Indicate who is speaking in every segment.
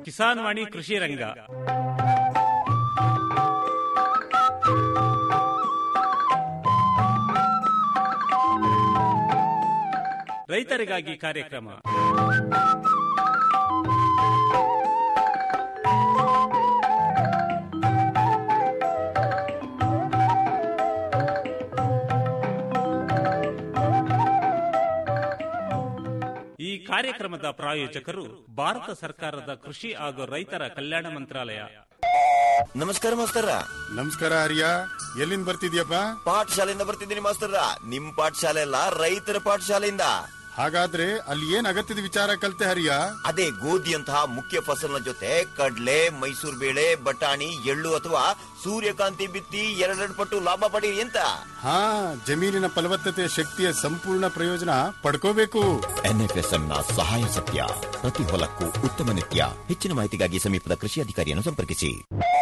Speaker 1: ಕಿಸಾನ್ ವಾಣಿ ಕೃಷಿ ರಂಗ ರೈತರಿಗಾಗಿ ಕಾರ್ಯಕ್ರಮ ಈ ಕಾರ್ಯಕ್ರಮದ ಪ್ರಾಯೋಜಕರು ಭಾರತ ಸರ್ಕಾರದ ಕೃಷಿ ಹಾಗೂ ರೈತರ ಕಲ್ಯಾಣ ಮಂತ್ರಾಲಯ
Speaker 2: ನಮಸ್ಕಾರ ಮಾಸ್ತರ
Speaker 3: ನಮಸ್ಕಾರ ಹರಿಯ ಎಲ್ಲಿಂದ ಬರ್ತಿದ್ಯಪ್ಪ
Speaker 2: ಪಾಠಶಾಲೆಯಿಂದ ಬರ್ತಿದ್ದೀನಿ ಮಾಸ್ತರ ನಿಮ್ ಪಾಠಶಾಲೆ ಅಲ್ಲ ರೈತರ ಪಾಠಶಾಲೆಯಿಂದ
Speaker 3: ಹಾಗಾದ್ರೆ ಅಲ್ಲಿ ಏನ್ ಅಗತ್ಯದ ವಿಚಾರ ಕಲ್ತೆ ಹರಿಯ
Speaker 2: ಅದೇ ಗೋಧಿಯಂತಹ ಮುಖ್ಯ ಫಸಲಿನ ಜೊತೆ ಕಡ್ಲೆ ಮೈಸೂರು ಬೇಳೆ ಬಟಾಣಿ ಎಳ್ಳು ಅಥವಾ ಸೂರ್ಯಕಾಂತಿ ಬಿತ್ತಿ ಎರಡೆರಡು ಪಟ್ಟು ಲಾಭ ಪಡೀರಿ ಅಂತ
Speaker 3: ಹಾ ಜಮೀನಿನ ಫಲವತ್ತತೆ ಶಕ್ತಿಯ ಸಂಪೂರ್ಣ ಪ್ರಯೋಜನ ಪಡ್ಕೋಬೇಕು
Speaker 2: ಎನ್ಎಫ್ಎಸ್ಎಂ ನ ಸಹಾಯ ಸತ್ಯ ಪ್ರತಿ ಹೊಲಕ್ಕೂ ಉತ್ತಮ ನಿತ್ಯ ಹೆಚ್ಚಿನ ಮಾಹಿತಿಗಾಗಿ ಸಮೀಪದ ಕೃಷಿ ಅಧಿಕಾರಿಯನ್ನು ಸಂಪರ್ಕಿಸಿ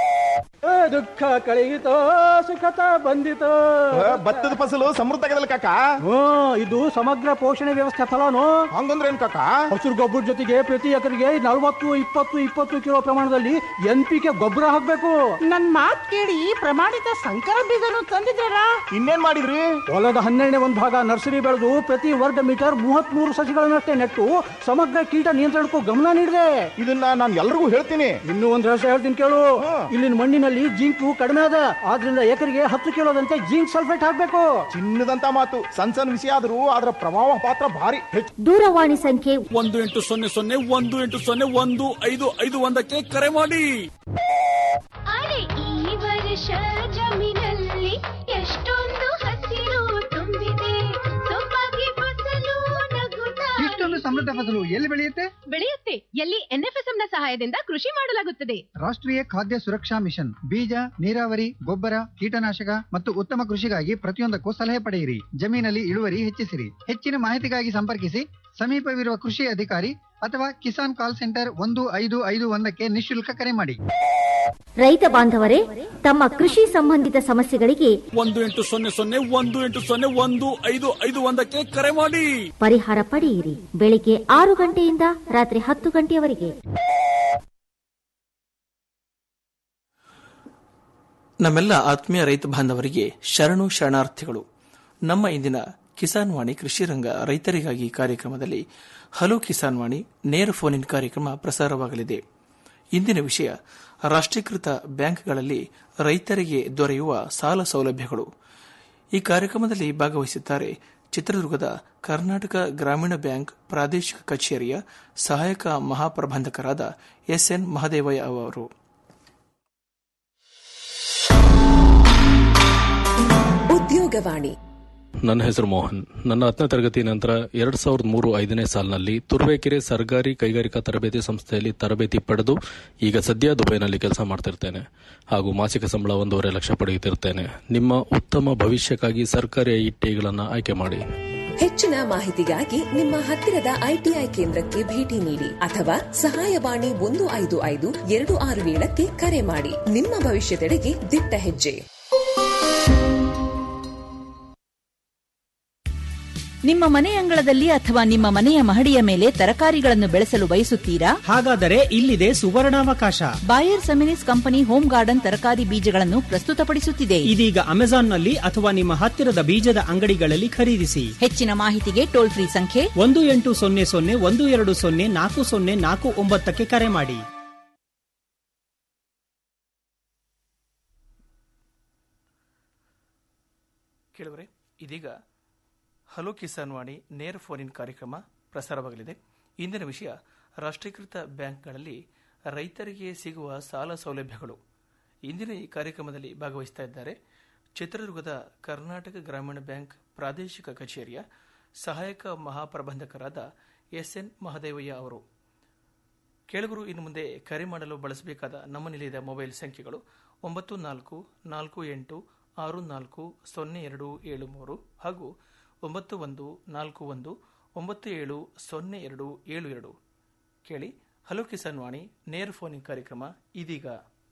Speaker 4: ದುಃಖ ಕಳೆಯಿತೋ ಸುಖತ ಬಂದಿತೋ
Speaker 5: ಭತ್ತದ ಫಸಲು ಸಮೃದ್ಧ ಆಗದಲ್ಲ ಕಾಕ
Speaker 4: ಹ್ಮ್ ಇದು ಸಮಗ್ರ ಪೋಷಣೆ ವ್ಯವಸ್ಥೆ ಫಲನು
Speaker 5: ಹಂಗಂದ್ರೆ ಏನ್ ಕಾಕ
Speaker 4: ಹಸಿರು ಗೊಬ್ಬರ ಜೊತೆಗೆ ಪ್ರತಿ ಎಕರೆಗೆ ನಲವತ್ತು ಇಪ್ಪತ್ತು ಇಪ್ಪತ್ತು ಕಿಲೋ ಪ್ರಮಾಣದಲ್ಲಿ ಎನ್ ಪಿ ಕೆ ಗೊಬ್ಬರ ಹಾಕ್ಬೇಕು
Speaker 6: ನನ್ ಮಾತ್ ಕೇಳಿ ಪ್ರಮಾಣಿತ ಸಂಕರ ಬೀಜನು ತಂದಿದ್ದೀರಾ
Speaker 5: ಇನ್ನೇನ್ ಮಾಡಿದ್ರಿ
Speaker 4: ಹೊಲದ ಹನ್ನೆರಡನೇ ಒಂದು ಭಾಗ ನರ್ಸರಿ ಬೆಳೆದು ಪ್ರತಿ ವರ್ಗ ಮೀಟರ್ ಮೂವತ್ತ್ ಮೂರು ಸಸಿಗಳನ್ನಷ್ಟೇ ನೆಟ್ಟು ಸಮಗ್ರ ಕೀಟ ನಿಯಂತ್ರಣಕ್ಕೂ ಗಮನ ನೀಡಿದೆ
Speaker 5: ಇದನ್ನ ನಾನು ಎಲ್ರಿಗೂ ಹೇಳ್ತೀನಿ
Speaker 4: ಇನ್ನೂ ಒಂದು ರಹಸ್ಯ ಹೇಳ್ತೀನಿ ಕೇಳು ಇಲ್ಲಿನ ಮಣ್ಣಿನಲ್ಲಿ ಜಿಂಕು ಕಡಿಮೆ ಅದ ಆದ್ರಿಂದ ಎಕರೆಗೆ ಹತ್ತು ಕಿಲೋದಂತೆ ಜಿಂಕ್ ಸಲ್ಫೇಟ್ ಹಾಕ್ಬೇಕು
Speaker 5: ಚಿನ್ನದಂತ ಮಾತು ಸಣ್ಣ ಸಣ್ಣ ವಿಷಯ ಆದ್ರೂ ಅದರ ಪ್ರಭಾವ ಪಾತ್ರ ಭಾರಿ ಹೆಚ್ಚು
Speaker 7: ದೂರವಾಣಿ ಸಂಖ್ಯೆ
Speaker 8: ಒಂದು ಎಂಟು ಸೊನ್ನೆ ಸೊನ್ನೆ ಒಂದು ಎಂಟು ಸೊನ್ನೆ ಒಂದು ಐದು ಐದು ಒಂದಕ್ಕೆ ಕರೆ ಮಾಡಿ
Speaker 9: ಅರೆ ಈ ವರ್ಷ ಜಮೀನಲ್ಲಿ ಎಷ್ಟೊಂದು ಹಸಿರು ತುಂಬಿದೆ ಸೊಬಗೆ ಫಸಲು ನಗುತ್ತಾ
Speaker 10: ಇಷ್ಟೊಂದು ಸಮೃದ್ಧ ಫಸಲು ಎಲ್ಲಿ ಬೆಳೆಯುತ್ತೆ
Speaker 9: ಬೆಳೆಯುತ್ತೆ ಎಲ್ಲಿ ಎನ್ಎಫ್ಎಸ್ಎಂ ನ ಸಹಾಯದಿಂದ ಕೃಷಿ ಮಾಡಲಾಗುತ್ತದೆ
Speaker 10: ರಾಷ್ಟ್ರೀಯ ಖಾದ್ಯ ಸುರಕ್ಷಾ ಮಿಷನ್ ಬೀಜ ನೀರಾವರಿ ಗೊಬ್ಬರ ಕೀಟನಾಶಕ ಮತ್ತು ಉತ್ತಮ ಕೃಷಿಗಾಗಿ ಪ್ರತಿಯೊಂದಕ್ಕೂ ಸಲಹೆ ಪಡೆಯಿರಿ ಜಮೀನಲ್ಲಿ ಇಳುವರಿ ಹೆಚ್ಚಿಸಿರಿ ಹೆಚ್ಚಿನ ಮಾಹಿತಿಗಾಗಿ ಸಂಪರ್ಕಿಸಿ ಸಮೀಪವಿರುವ ಕೃಷಿ ಅಧಿಕಾರಿ ಅಥವಾ ಕಿಸಾನ್ ಕಾಲ್ ಸೆಂಟರ್ ಒಂದು ಐದು ಐದು ಒಂದಕ್ಕೆ ನಿಶುಲ್ಕ ಕರೆ ಮಾಡಿ
Speaker 7: ರೈತ ಬಾಂಧವರೇ ತಮ್ಮ ಕೃಷಿ ಸಂಬಂಧಿತ ಸಮಸ್ಯೆಗಳಿಗೆ
Speaker 8: ಒಂದು ಎಂಟು ಸೊನ್ನೆ ಸೊನ್ನೆ ಒಂದು ಎಂಟು ಸೊನ್ನೆ ಒಂದು ಐದು ಐದು ಒಂದಕ್ಕೆ ಕರೆ ಮಾಡಿ
Speaker 7: ಪರಿಹಾರ ಪಡೆಯಿರಿ ಬೆಳಿಗ್ಗೆ ಆರು ಗಂಟೆಯಿಂದ ರಾತ್ರಿ ಹತ್ತು ಗಂಟೆಯವರೆಗೆ
Speaker 11: ನಮ್ಮೆಲ್ಲ ಆತ್ಮೀಯ ರೈತ ಬಾಂಧವರಿಗೆ ಶರಣು ಶರಣಾರ್ಥಿಗಳು ನಮ್ಮ ಇಂದಿನ ಕಿಸಾನ್ ವಾಣಿ ಕೃಷಿ ರಂಗ ರೈತರಿಗಾಗಿ ಕಾರ್ಯಕ್ರಮದಲ್ಲಿ ಹಲೋ ಕಿಸಾನ್ ವಾಣಿ ನೇರ ಫೋನ್ ಇನ್ ಕಾರ್ಯಕ್ರಮ ಪ್ರಸಾರವಾಗಲಿದೆ ಇಂದಿನ ವಿಷಯ ರಾಷ್ಟ್ರೀಕೃತ ಬ್ಯಾಂಕ್ಗಳಲ್ಲಿ ರೈತರಿಗೆ ದೊರೆಯುವ ಸಾಲ ಸೌಲಭ್ಯಗಳು ಈ ಕಾರ್ಯಕ್ರಮದಲ್ಲಿ ಭಾಗವಹಿಸಿದ್ದಾರೆ ಚಿತ್ರದುರ್ಗದ ಕರ್ನಾಟಕ ಗ್ರಾಮೀಣ ಬ್ಯಾಂಕ್ ಪ್ರಾದೇಶಿಕ ಕಚೇರಿಯ ಸಹಾಯಕ ಮಹಾಪ್ರಬಂಧಕರಾದ ಎಸ್ಎನ್ ಮಹದೇವಯ್ಯ ಅವರು
Speaker 12: ಉದ್ಯೋಗವಾಣಿ
Speaker 13: ನನ್ನ ಹೆಸರು ಮೋಹನ್ ನನ್ನ ಹತ್ತನೇ ತರಗತಿ ನಂತರ ಎರಡ್ ಸಾವಿರದ ಮೂರು ಐದನೇ ಸಾಲಿನಲ್ಲಿ ತುರುವೇಕೆರೆ ಸರ್ಕಾರಿ ಕೈಗಾರಿಕಾ ತರಬೇತಿ ಸಂಸ್ಥೆಯಲ್ಲಿ ತರಬೇತಿ ಪಡೆದು ಈಗ ಸದ್ಯ ದುಬೈನಲ್ಲಿ ಕೆಲಸ ಮಾಡ್ತಿರ್ತೇನೆ ಹಾಗೂ ಮಾಸಿಕ ಸಂಬಳ ಒಂದೂವರೆ ಲಕ್ಷ ಪಡೆಯುತ್ತಿರ್ತೇನೆ ನಿಮ್ಮ ಉತ್ತಮ ಭವಿಷ್ಯಕ್ಕಾಗಿ ಸರ್ಕಾರಿ ಐಟಿಗಳನ್ನು ಆಯ್ಕೆ ಮಾಡಿ
Speaker 12: ಹೆಚ್ಚಿನ ಮಾಹಿತಿಗಾಗಿ ನಿಮ್ಮ ಹತ್ತಿರದ ಐಟಿಐ ಕೇಂದ್ರಕ್ಕೆ ಭೇಟಿ ನೀಡಿ ಅಥವಾ ಸಹಾಯವಾಣಿ ಒಂದು ಐದು ಐದು ಎರಡು ಆರು ಏಳಕ್ಕೆ ಕರೆ ಮಾಡಿ ನಿಮ್ಮ ಭವಿಷ್ಯದೆಡೆಗೆ ದಿಟ್ಟ ಹೆಜ್ಜೆ
Speaker 14: ನಿಮ್ಮ ಮನೆ ಅಂಗಳದಲ್ಲಿ ಅಥವಾ ನಿಮ್ಮ ಮನೆಯ ಮಹಡಿಯ ಮೇಲೆ ತರಕಾರಿಗಳನ್ನು ಬೆಳೆಸಲು ಬಯಸುತ್ತೀರಾ
Speaker 15: ಹಾಗಾದರೆ ಇಲ್ಲಿದೆ ಸುವರ್ಣಾವಕಾಶ
Speaker 14: Bayer Seminis company home garden ತರಕಾರಿ ಬೀಜಗಳನ್ನು ಪ್ರಸ್ತುತಪಡಿಸುತ್ತಿದೆ
Speaker 15: ಇದೀಗ ಅಮೆಜಾನ್ನಲ್ಲಿ ಅಥವಾ ನಿಮ್ಮ ಹತ್ತಿರದ ಬೀಜದ ಅಂಗಡಿಗಳಲ್ಲಿ ಖರೀದಿಸಿ
Speaker 14: ಹೆಚ್ಚಿನ ಮಾಹಿತಿಗೆ ಟೋಲ್ ಫ್ರೀ ಸಂಖ್ಯೆ
Speaker 15: ಒಂದು ಎಂಟು ಸೊನ್ನೆ ಸೊನ್ನೆ ಒಂದು ಎರಡು ಸೊನ್ನೆ ನಾಲ್ಕು ಸೊನ್ನೆ ನಾಲ್ಕು ಒಂಬತ್ತಕ್ಕೆ ಕರೆ ಮಾಡಿ
Speaker 11: ಕೇಳುವರೆ ಇದೀಗ ಹಲೋ ಕಿಸಾನ್ ವಾಣಿ ನೇರ ಫೋನ್ ಇನ್ ಕಾರ್ಯಕ್ರಮ ಪ್ರಸಾರವಾಗಲಿದೆ ಇಂದಿನ ವಿಷಯ ರಾಷ್ಟ್ರೀಕೃತ ಬ್ಯಾಂಕ್ಗಳಲ್ಲಿ ರೈತರಿಗೆ ಸಿಗುವ ಸಾಲ ಸೌಲಭ್ಯಗಳು ಇಂದಿನ ಈ ಕಾರ್ಯಕ್ರಮದಲ್ಲಿ ಭಾಗವಹಿಸ್ತಾ ಇದ್ದಾರೆ ಚಿತ್ರದುರ್ಗದ ಕರ್ನಾಟಕ ಗ್ರಾಮೀಣ ಬ್ಯಾಂಕ್ ಪ್ರಾದೇಶಿಕ ಕಚೇರಿಯ ಸಹಾಯಕ ಮಹಾಪ್ರಬಂಧಕರಾದ ಎಸ್ಎನ್ ಮಹದೇವಯ್ಯ ಅವರು ಕೇಳುಗರು ಇನ್ನು ಮುಂದೆ ಕರೆ ಮಾಡಲು ಬಳಸಬೇಕಾದ ನಮ್ಮ ನಿಲಯದ ಮೊಬೈಲ್ ಸಂಖ್ಯೆಗಳು ಒಂಬತ್ತು ನಾಲ್ಕು ನಾಲ್ಕು ಎಂಟು ಆರು ನಾಲ್ಕು ಸೊನ್ನೆ ಎರಡು ಏಳು ಮೂರು ಹಾಗೂ ಒಂಬತ್ತು ಒಂದು ನಾಲ್ಕು ಒಂದು ಒಂಬತ್ತು ಏಳು ಸೊನ್ನೆ ಎರಡು ಏಳು ಎರಡು ಕೇಳಿ ಹಲೋ ಕಿಸಾನ್ ವಾಣಿ ನೇರ ಫೋನಿಂಗ್ ಕಾರ್ಯಕ್ರಮ ಇದೀಗ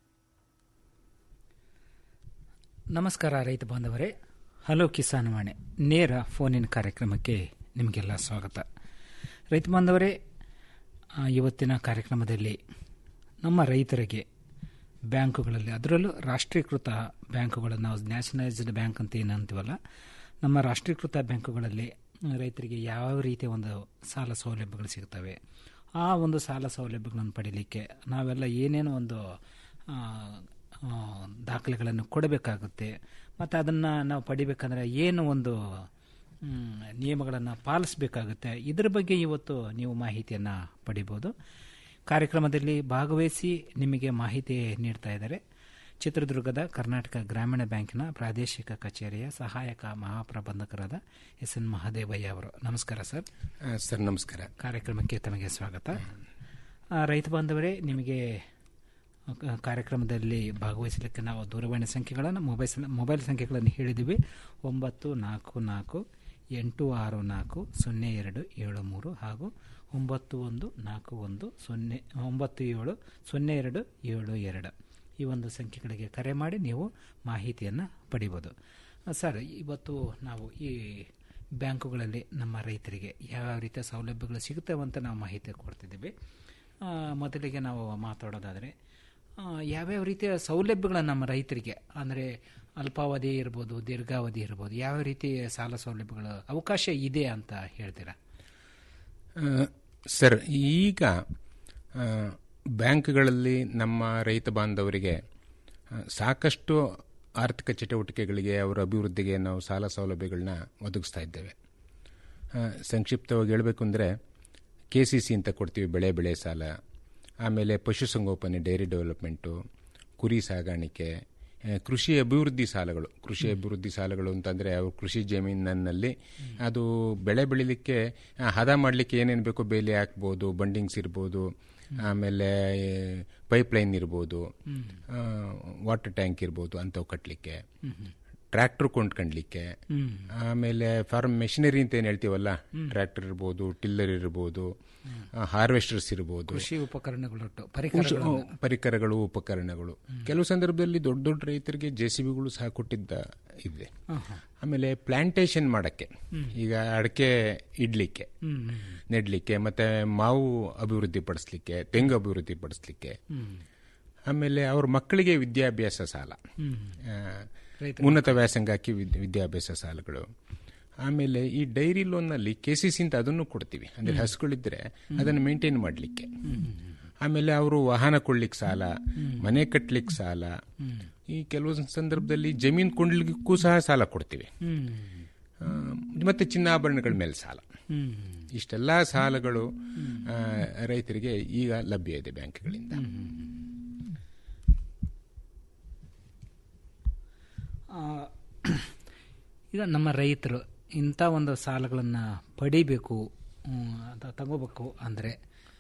Speaker 16: ನಮಸ್ಕಾರ ರೈತ ಬಾಂಧವರೇ ಹಲೋ ಕಿಸಾನ್ ವಾಣಿ ನೇರ ಫೋನಿನ ಕಾರ್ಯಕ್ರಮಕ್ಕೆ ನಿಮಗೆಲ್ಲ ಸ್ವಾಗತ ರೈತ ಬಾಂಧವರೇ ಆ, ಇವತ್ತಿನ ಕಾರ್ಯಕ್ರಮದಲ್ಲಿ ನಮ್ಮ ರೈತರಿಗೆ ಬ್ಯಾಂಕುಗಳಲ್ಲಿ ಅದರಲ್ಲೂ ರಾಷ್ಟ್ರೀಕೃತ ಬ್ಯಾಂಕುಗಳು ನಾವು ನ್ಯಾಷನಲೈಸ್ಡ್ ಬ್ಯಾಂಕ್ ಅಂತ ಏನು ಅಂತೀವಲ್ಲ ನಮ್ಮ ರಾಷ್ಟ್ರೀಕೃತ ಬ್ಯಾಂಕುಗಳಲ್ಲಿ ರೈತರಿಗೆ ಯಾವ ರೀತಿಯ ಒಂದು ಸಾಲ ಸೌಲಭ್ಯಗಳು ಸಿಗ್ತವೆ ಆ ಒಂದು ಸಾಲ ಸೌಲಭ್ಯಗಳನ್ನು ಪಡೀಲಿಕ್ಕೆ ನಾವೆಲ್ಲ ಏನೇನೋ ಒಂದು ಆ, ಆ, ದಾಖಲೆಗಳನ್ನು ಕೊಡಬೇಕಾಗುತ್ತೆ ಮತ್ತು ಅದನ್ನು ನಾವು ಪಡಿಬೇಕಂದ್ರೆ ಏನು ಒಂದು ನಿಯಮಗಳನ್ನು ಪಾಲಿಸಬೇಕಾಗುತ್ತೆ ಇದರ ಬಗ್ಗೆ ಇವತ್ತು ನೀವು ಮಾಹಿತಿಯನ್ನು ಪಡಿಬೋದು ಕಾರ್ಯಕ್ರಮದಲ್ಲಿ ಭಾಗವಹಿಸಿ ನಿಮಗೆ ಮಾಹಿತಿ ನೀಡ್ತಾ ಇದ್ದಾರೆ ಚಿತ್ರದುರ್ಗದ ಕರ್ನಾಟಕ ಗ್ರಾಮೀಣ ಬ್ಯಾಂಕಿನ ಪ್ರಾದೇಶಿಕ ಕಚೇರಿಯ ಸಹಾಯಕ ಮಹಾಪ್ರಬಂಧಕರಾದ ಎಸ್ ಎನ್ ಮಹದೇವಯ್ಯ ಅವರು ನಮಸ್ಕಾರ ಸರ್
Speaker 17: ಸರ್ ನಮಸ್ಕಾರ
Speaker 16: ಕಾರ್ಯಕ್ರಮಕ್ಕೆ ತಮಗೆ ಸ್ವಾಗತ ಆ, ರೈತ ಬಾಂಧವರೇ ನಿಮಗೆ ಕ- ಕಾರ್ಯಕ್ರಮದಲ್ಲಿ ಭಾಗವಹಿಸಲಿಕ್ಕೆ ನಾವು ದೂರವಾಣಿ ಸಂಖ್ಯೆಗಳನ್ನು ಮೊಬೈಲ್ ಮೊಬೈಲ್ ಸಂಖ್ಯೆಗಳನ್ನು ಹೇಳಿದ್ದೀವಿ ಒಂಬತ್ತು ನಾಲ್ಕು ನಾಲ್ಕು ಎಂಟು ಆರು ನಾಲ್ಕು ಸೊನ್ನೆ ಎರಡು ಏಳು ಮೂರು ಹಾಗೂ ಒಂಬತ್ತು ಒಂದು ನಾಲ್ಕು ಒಂದು ಸೊನ್ನೆ ಒಂಬತ್ತು ಏಳು ಸೊನ್ನೆ ಎರಡು ಏಳು ಎರಡು ಈ ಒಂದು ಸಂಖ್ಯೆಗಳಿಗೆ ಕರೆ ಮಾಡಿ ನೀವು ಮಾಹಿತಿಯನ್ನು ಪಡಿಬೋದು ಆ, ಸರ್ ಇವತ್ತು ನಾವು ಈ ಬ್ಯಾಂಕುಗಳಲ್ಲಿ ನಮ್ಮ ರೈತರಿಗೆ ಯಾವ ರೀತಿಯ ಸೌಲಭ್ಯಗಳು ಸಿಗುತ್ತವೆ ಅಂತ ನಾವು ಮಾಹಿತಿ ಕೊಡ್ತಿದ್ದೀವಿ ಆ, ಮೊದಲಿಗೆ ನಾವು ಮಾತಾಡೋದಾದರೆ ಆ, ಯಾವ್ಯಾವ ರೀತಿಯ ಸೌಲಭ್ಯಗಳು ನಮ್ಮ ರೈತರಿಗೆ ಅಂದರೆ ಅಲ್ಪಾವಧಿ ಇರ್ಬೋದು ದೀರ್ಘಾವಧಿ ಇರ್ಬೋದು ಯಾವ ರೀತಿ ಸಾಲ ಸೌಲಭ್ಯಗಳು ಅವಕಾಶ ಇದೆ ಅಂತ ಹೇಳ್ತೀರಾ
Speaker 17: ಆ, ಸರ್ ಈಗ ಆ, ಬ್ಯಾಂಕ್ಗಳಲ್ಲಿ ನಮ್ಮ ರೈತ ಬಾಂಧವರಿಗೆ ಆ, ಸಾಕಷ್ಟು ಆರ್ಥಿಕ ಚಟುವಟಿಕೆಗಳಿಗೆ ಅವರ ಅಭಿವೃದ್ಧಿಗೆ ನಾವು ಸಾಲ ಸೌಲಭ್ಯಗಳನ್ನ ಒದಗಿಸ್ತಾ ಇದ್ದೇವೆ ಆ, ಸಂಕ್ಷಿಪ್ತವಾಗಿ ಹೇಳಬೇಕು ಅಂದರೆ ಕೆ ಸಿ ಸಿ ಅಂತ ಕೊಡ್ತೀವಿ ಬೆಳೆ ಬೆಳೆ ಸಾಲ ಆಮೇಲೆ ಪಶುಸಂಗೋಪನೆ ಡೈರಿ ಡೆವಲಪ್ಮೆಂಟು ಕುರಿ ಸಾಗಾಣಿಕೆ ಆ, ಕೃಷಿ ಅಭಿವೃದ್ಧಿ ಸಾಲಗಳು ಕೃಷಿ ಅಭಿವೃದ್ಧಿ ಸಾಲಗಳು ಅಂತಂದರೆ ಅವ್ರ ಕೃಷಿ ಜಮೀನಿನಲ್ಲಿ ಅದು ಬೆಳೆ ಬೆಳಿಲಿಕ್ಕೆ ಆ, ಹದ ಮಾಡಲಿಕ್ಕೆ ಏನೇನು ಬೇಕೋ ಬೇಲಿ ಹಾಕ್ಬೋದು ಬಂಡಿಂಗ್ಸ್ ಇರ್ಬೋದು ಆಮೇಲೆ ಪೈಪ್ಲೈನ್ ಇರ್ಬೋದು ವಾಟರ್ ಟ್ಯಾಂಕ್ ಇರ್ಬೋದು ಅಂಥವು ಕಟ್ಟಲಿಕ್ಕೆ ಟ್ರ್ಯಾಕ್ಟರ್ ಕೊಂಡ್ಕೊಂಡ್ಲಿಕ್ಕೆ
Speaker 16: ಹ್ಮ್.
Speaker 17: ಆಮೇಲೆ ಫಾರ್ಮ್ ಮೆಷಿನರಿ ಅಂತ ಏನು ಹೇಳ್ತೀವಲ್ಲ ಟ್ರ್ಯಾಕ್ಟರ್ ಇರ್ಬೋದು ಟಿಲ್ಲರ್ ಇರ್ಬೋದು ಹಾರ್ವೆಸ್ಟರ್ಸ್ ಇರ್ಬೋದು
Speaker 16: ಕೃಷಿ ಉಪಕರಣಗಳು
Speaker 17: ಕೃಷಿ-
Speaker 16: ಪರಿಕರಗಳು
Speaker 17: ಪರಿಕರಗಳು ಉಪಕರಣಗಳು ಕೆಲವು ಸಂದರ್ಭದಲ್ಲಿ ದೊಡ್ಡ ದೊಡ್ಡ ರೈತರಿಗೆ ಜೆ ಸಿ ಬಿಗಳು ಸಹ ಕೊಟ್ಟಿದ್ದ ಇದೆ
Speaker 16: ಆಹಾ.
Speaker 17: ಆಮೇಲೆ ಪ್ಲಾಂಟೇಶನ್ ಮಾಡಕ್ಕೆ
Speaker 16: ಹ್ಮ್.
Speaker 17: ಈಗ ಅಡಕೆ ಇಡ್ಲಿಕ್ಕೆ
Speaker 16: ಹ್ಮ್, ಹ್ಮ್.
Speaker 17: ನೆಡ್ಲಿಕ್ಕೆ ಮತ್ತೆ ಮಾವು ಅಭಿವೃದ್ಧಿ ಪಡಿಸ್ಲಿಕ್ಕೆ ತೆಂಗು ಅಭಿವೃದ್ಧಿ ಪಡಿಸ್ಲಿಕ್ಕೆ
Speaker 16: ಹ್ಮ್.
Speaker 17: ಆಮೇಲೆ ಅವ್ರ ಮಕ್ಕಳಿಗೆ ವಿದ್ಯಾಭ್ಯಾಸ ಸಾಲ
Speaker 16: ಹ್ಮ್.
Speaker 17: ಆ,
Speaker 16: ರೈತರ
Speaker 17: ಉನ್ನತ ವ್ಯಾಸಂಗಕ್ಕೆ ವಿದ್- ವಿದ್ಯಾಭ್ಯಾಸ ಸಾಲಗಳು ಆಮೇಲೆ ಈ ಡೈರಿ ಲೋನ್ನಲ್ಲಿ ಕೆ ಸಿ ಸಿ ಅಂತ ಅದನ್ನು ಕೊಡ್ತೀವಿ ಅಂದ್ರೆ
Speaker 16: ಹ್ಮ್.
Speaker 17: ಹಸುಗಳಿದ್ರೆ ಅದನ್ನು ಮೇಂಟೈನ್ ಮಾಡಲಿಕ್ಕೆ
Speaker 16: ಹ್ಮ್.
Speaker 17: ಆಮೇಲೆ ಅವರು ವಾಹನ ಕೊಳ್ಳಿಕ್ಕೆ ಸಾಲ
Speaker 16: ಹ್ಮ್.
Speaker 17: ಮನೆ ಕಟ್ಟಲಿಕ್ಕೆ ಸಾಲ
Speaker 16: ಹ್ಮ್.
Speaker 17: ಈ ಕೆಲವು ಸಂದರ್ಭದಲ್ಲಿ ಜಮೀನು ಕೊಂಡ್ಲಿಕ್ಕೂ ಸಹ ಸಾಲ ಕೊಡ್ತೀವಿ
Speaker 16: ಹ್ಮ್.
Speaker 17: ಆ, ಮತ್ತೆ ಚಿನ್ನಾಭರಣಗಳ ಮೇಲೆ ಸಾಲ
Speaker 16: ಹ್ಮ್.
Speaker 17: ಇಷ್ಟೆಲ್ಲ ಸಾಲಗಳು ಆ, ರೈತರಿಗೆ ಈಗ ಲಭ್ಯ ಇದೆ ಬ್ಯಾಂಕ್ಗಳಿಂದ
Speaker 16: ಆ, ಈಗ ನಮ್ಮ ರೈತರು ಇಂಥ ಒಂದು ಸಾಲಗಳನ್ನು ಪಡಿಬೇಕು ಹ್ಮ್, ಅಥ- ತಗೋಬೇಕು ಅಂದರೆ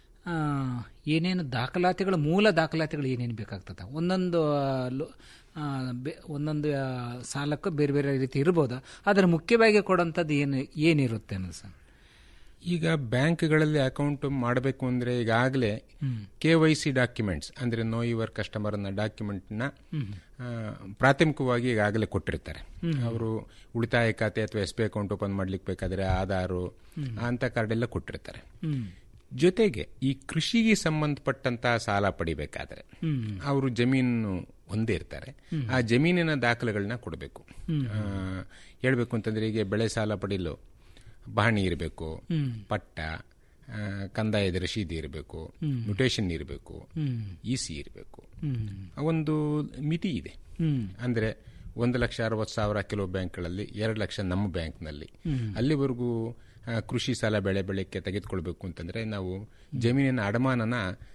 Speaker 16: ಏನೇನು ದಾಖಲಾತಿಗಳು ಮೂಲ ದಾಖಲಾತಿಗಳು ಏನೇನು ಬೇಕಾಗ್ತದೆ ಒಂದೊಂದು ಆ, ಲೋ- ಆ, ಬೆ- ಒಂದೊಂದು ಆ, ಸಾಲಕ್ಕೂ ಬೇರೆ ಬೇರೆ ರೀತಿ ಇರ್ಬೋದು ಆದರೆ ಮುಖ್ಯವಾಗಿ ಕೊಡೋಂಥದ್ದು ಏನು ಏನಿರುತ್ತೆ ಅನ್ನೋದು ಸರ್
Speaker 17: ಈಗ ಬ್ಯಾಂಕ್ಗಳಲ್ಲಿ ಅಕೌಂಟ್ ಮಾಡಬೇಕು ಅಂದ್ರೆ ಈಗಾಗಲೇ
Speaker 16: ಹ್ಮ್.
Speaker 17: ಕೆ ವೈ ಸಿ ಡಾಕ್ಯುಮೆಂಟ್ಸ್ ಅಂದ್ರೆ ನೋ ಯುವರ್ ಕಸ್ಟಮರ್ ಅನ್ನ ಡಾಕ್ಯುಮೆಂಟ್ನ
Speaker 16: ಹ್ಮ್.
Speaker 17: ಪ್ರಾಥಮಿಕವಾಗಿ ಈಗಾಗಲೇ ಕೊಟ್ಟಿರ್ತಾರೆ
Speaker 16: ಹ್ಮ್.
Speaker 17: ಅವರು ಉಳಿತಾಯ ಖಾತೆ ಅಥವಾ ಎಸ್ ಬಿ ಅಕೌಂಟ್ ಓಪನ್ ಮಾಡ್ಲಿಕ್ಕೆ ಬೇಕಾದ್ರೆ ಆಧಾರು
Speaker 16: ಹ್ಮ್.
Speaker 17: ಅಂತ ಕಾರ್ಡ್ ಎಲ್ಲ ಕೊಟ್ಟಿರ್ತಾರೆ
Speaker 16: ಹ್ಮ್.
Speaker 17: ಜೊತೆಗೆ ಈ ಕೃಷಿಗೆ ಸಂಬಂಧಪಟ್ಟಂತಹ ಸಾಲ ಪಡಿಬೇಕಾದ್ರೆ
Speaker 16: ಹ್ಮ್.
Speaker 17: ಅವರು ಜಮೀನು ಹೊಂದೇ ಇರ್ತಾರೆ
Speaker 16: ಹ್ಮ್.
Speaker 17: ಆ ಜಮೀನಿನ ದಾಖಲೆಗಳನ್ನ ಕೊಡಬೇಕು
Speaker 16: ಹ್ಮ್.
Speaker 17: ಹೇಳ್ಬೇಕು ಅಂತಂದ್ರೆ ಈಗ ಬೆಳೆ ಸಾಲ ಪಡೆಯಲು ಪಹಣಿ ಇರಬೇಕು
Speaker 16: ಹ್ಮ್.
Speaker 17: ಪಟ್ಟ ಆ, ಕಂದಾಯದ ರಶೀದಿ ಇರಬೇಕು
Speaker 16: ಹ್ಮ್.
Speaker 17: ಮ್ಯುಟೇಷನ್ ಇರಬೇಕು
Speaker 16: ಹ್ಮ್.
Speaker 17: ಇ ಸಿ ಇರಬೇಕು
Speaker 16: ಹ್ಮ್.
Speaker 17: ಒಂದು ಮಿತಿ ಇದೆ
Speaker 16: ಹ್ಮ್.
Speaker 17: ಅಂದ್ರೆ ಒಂದು ಲಕ್ಷ ಅರವತ್ತು ಸಾವಿರ ಕೆಲವು ಬ್ಯಾಂಕ್ಗಳಲ್ಲಿ ಎರಡು ಲಕ್ಷ ನಮ್ಮ ಬ್ಯಾಂಕ್ನಲ್ಲಿ
Speaker 16: ಹ್ಮ್.
Speaker 17: ಅಲ್ಲಿವರೆಗೂ ಆ, ಕೃಷಿ ಸಾಲ ಬೆಳೆ ಬೆಳೆಕ್ಕೆ ತೆಗೆದುಕೊಳ್ಬೇಕು ಅಂತಂದ್ರೆ ನಾವು ಜಮೀನಿನ ಅಡಮಾನನ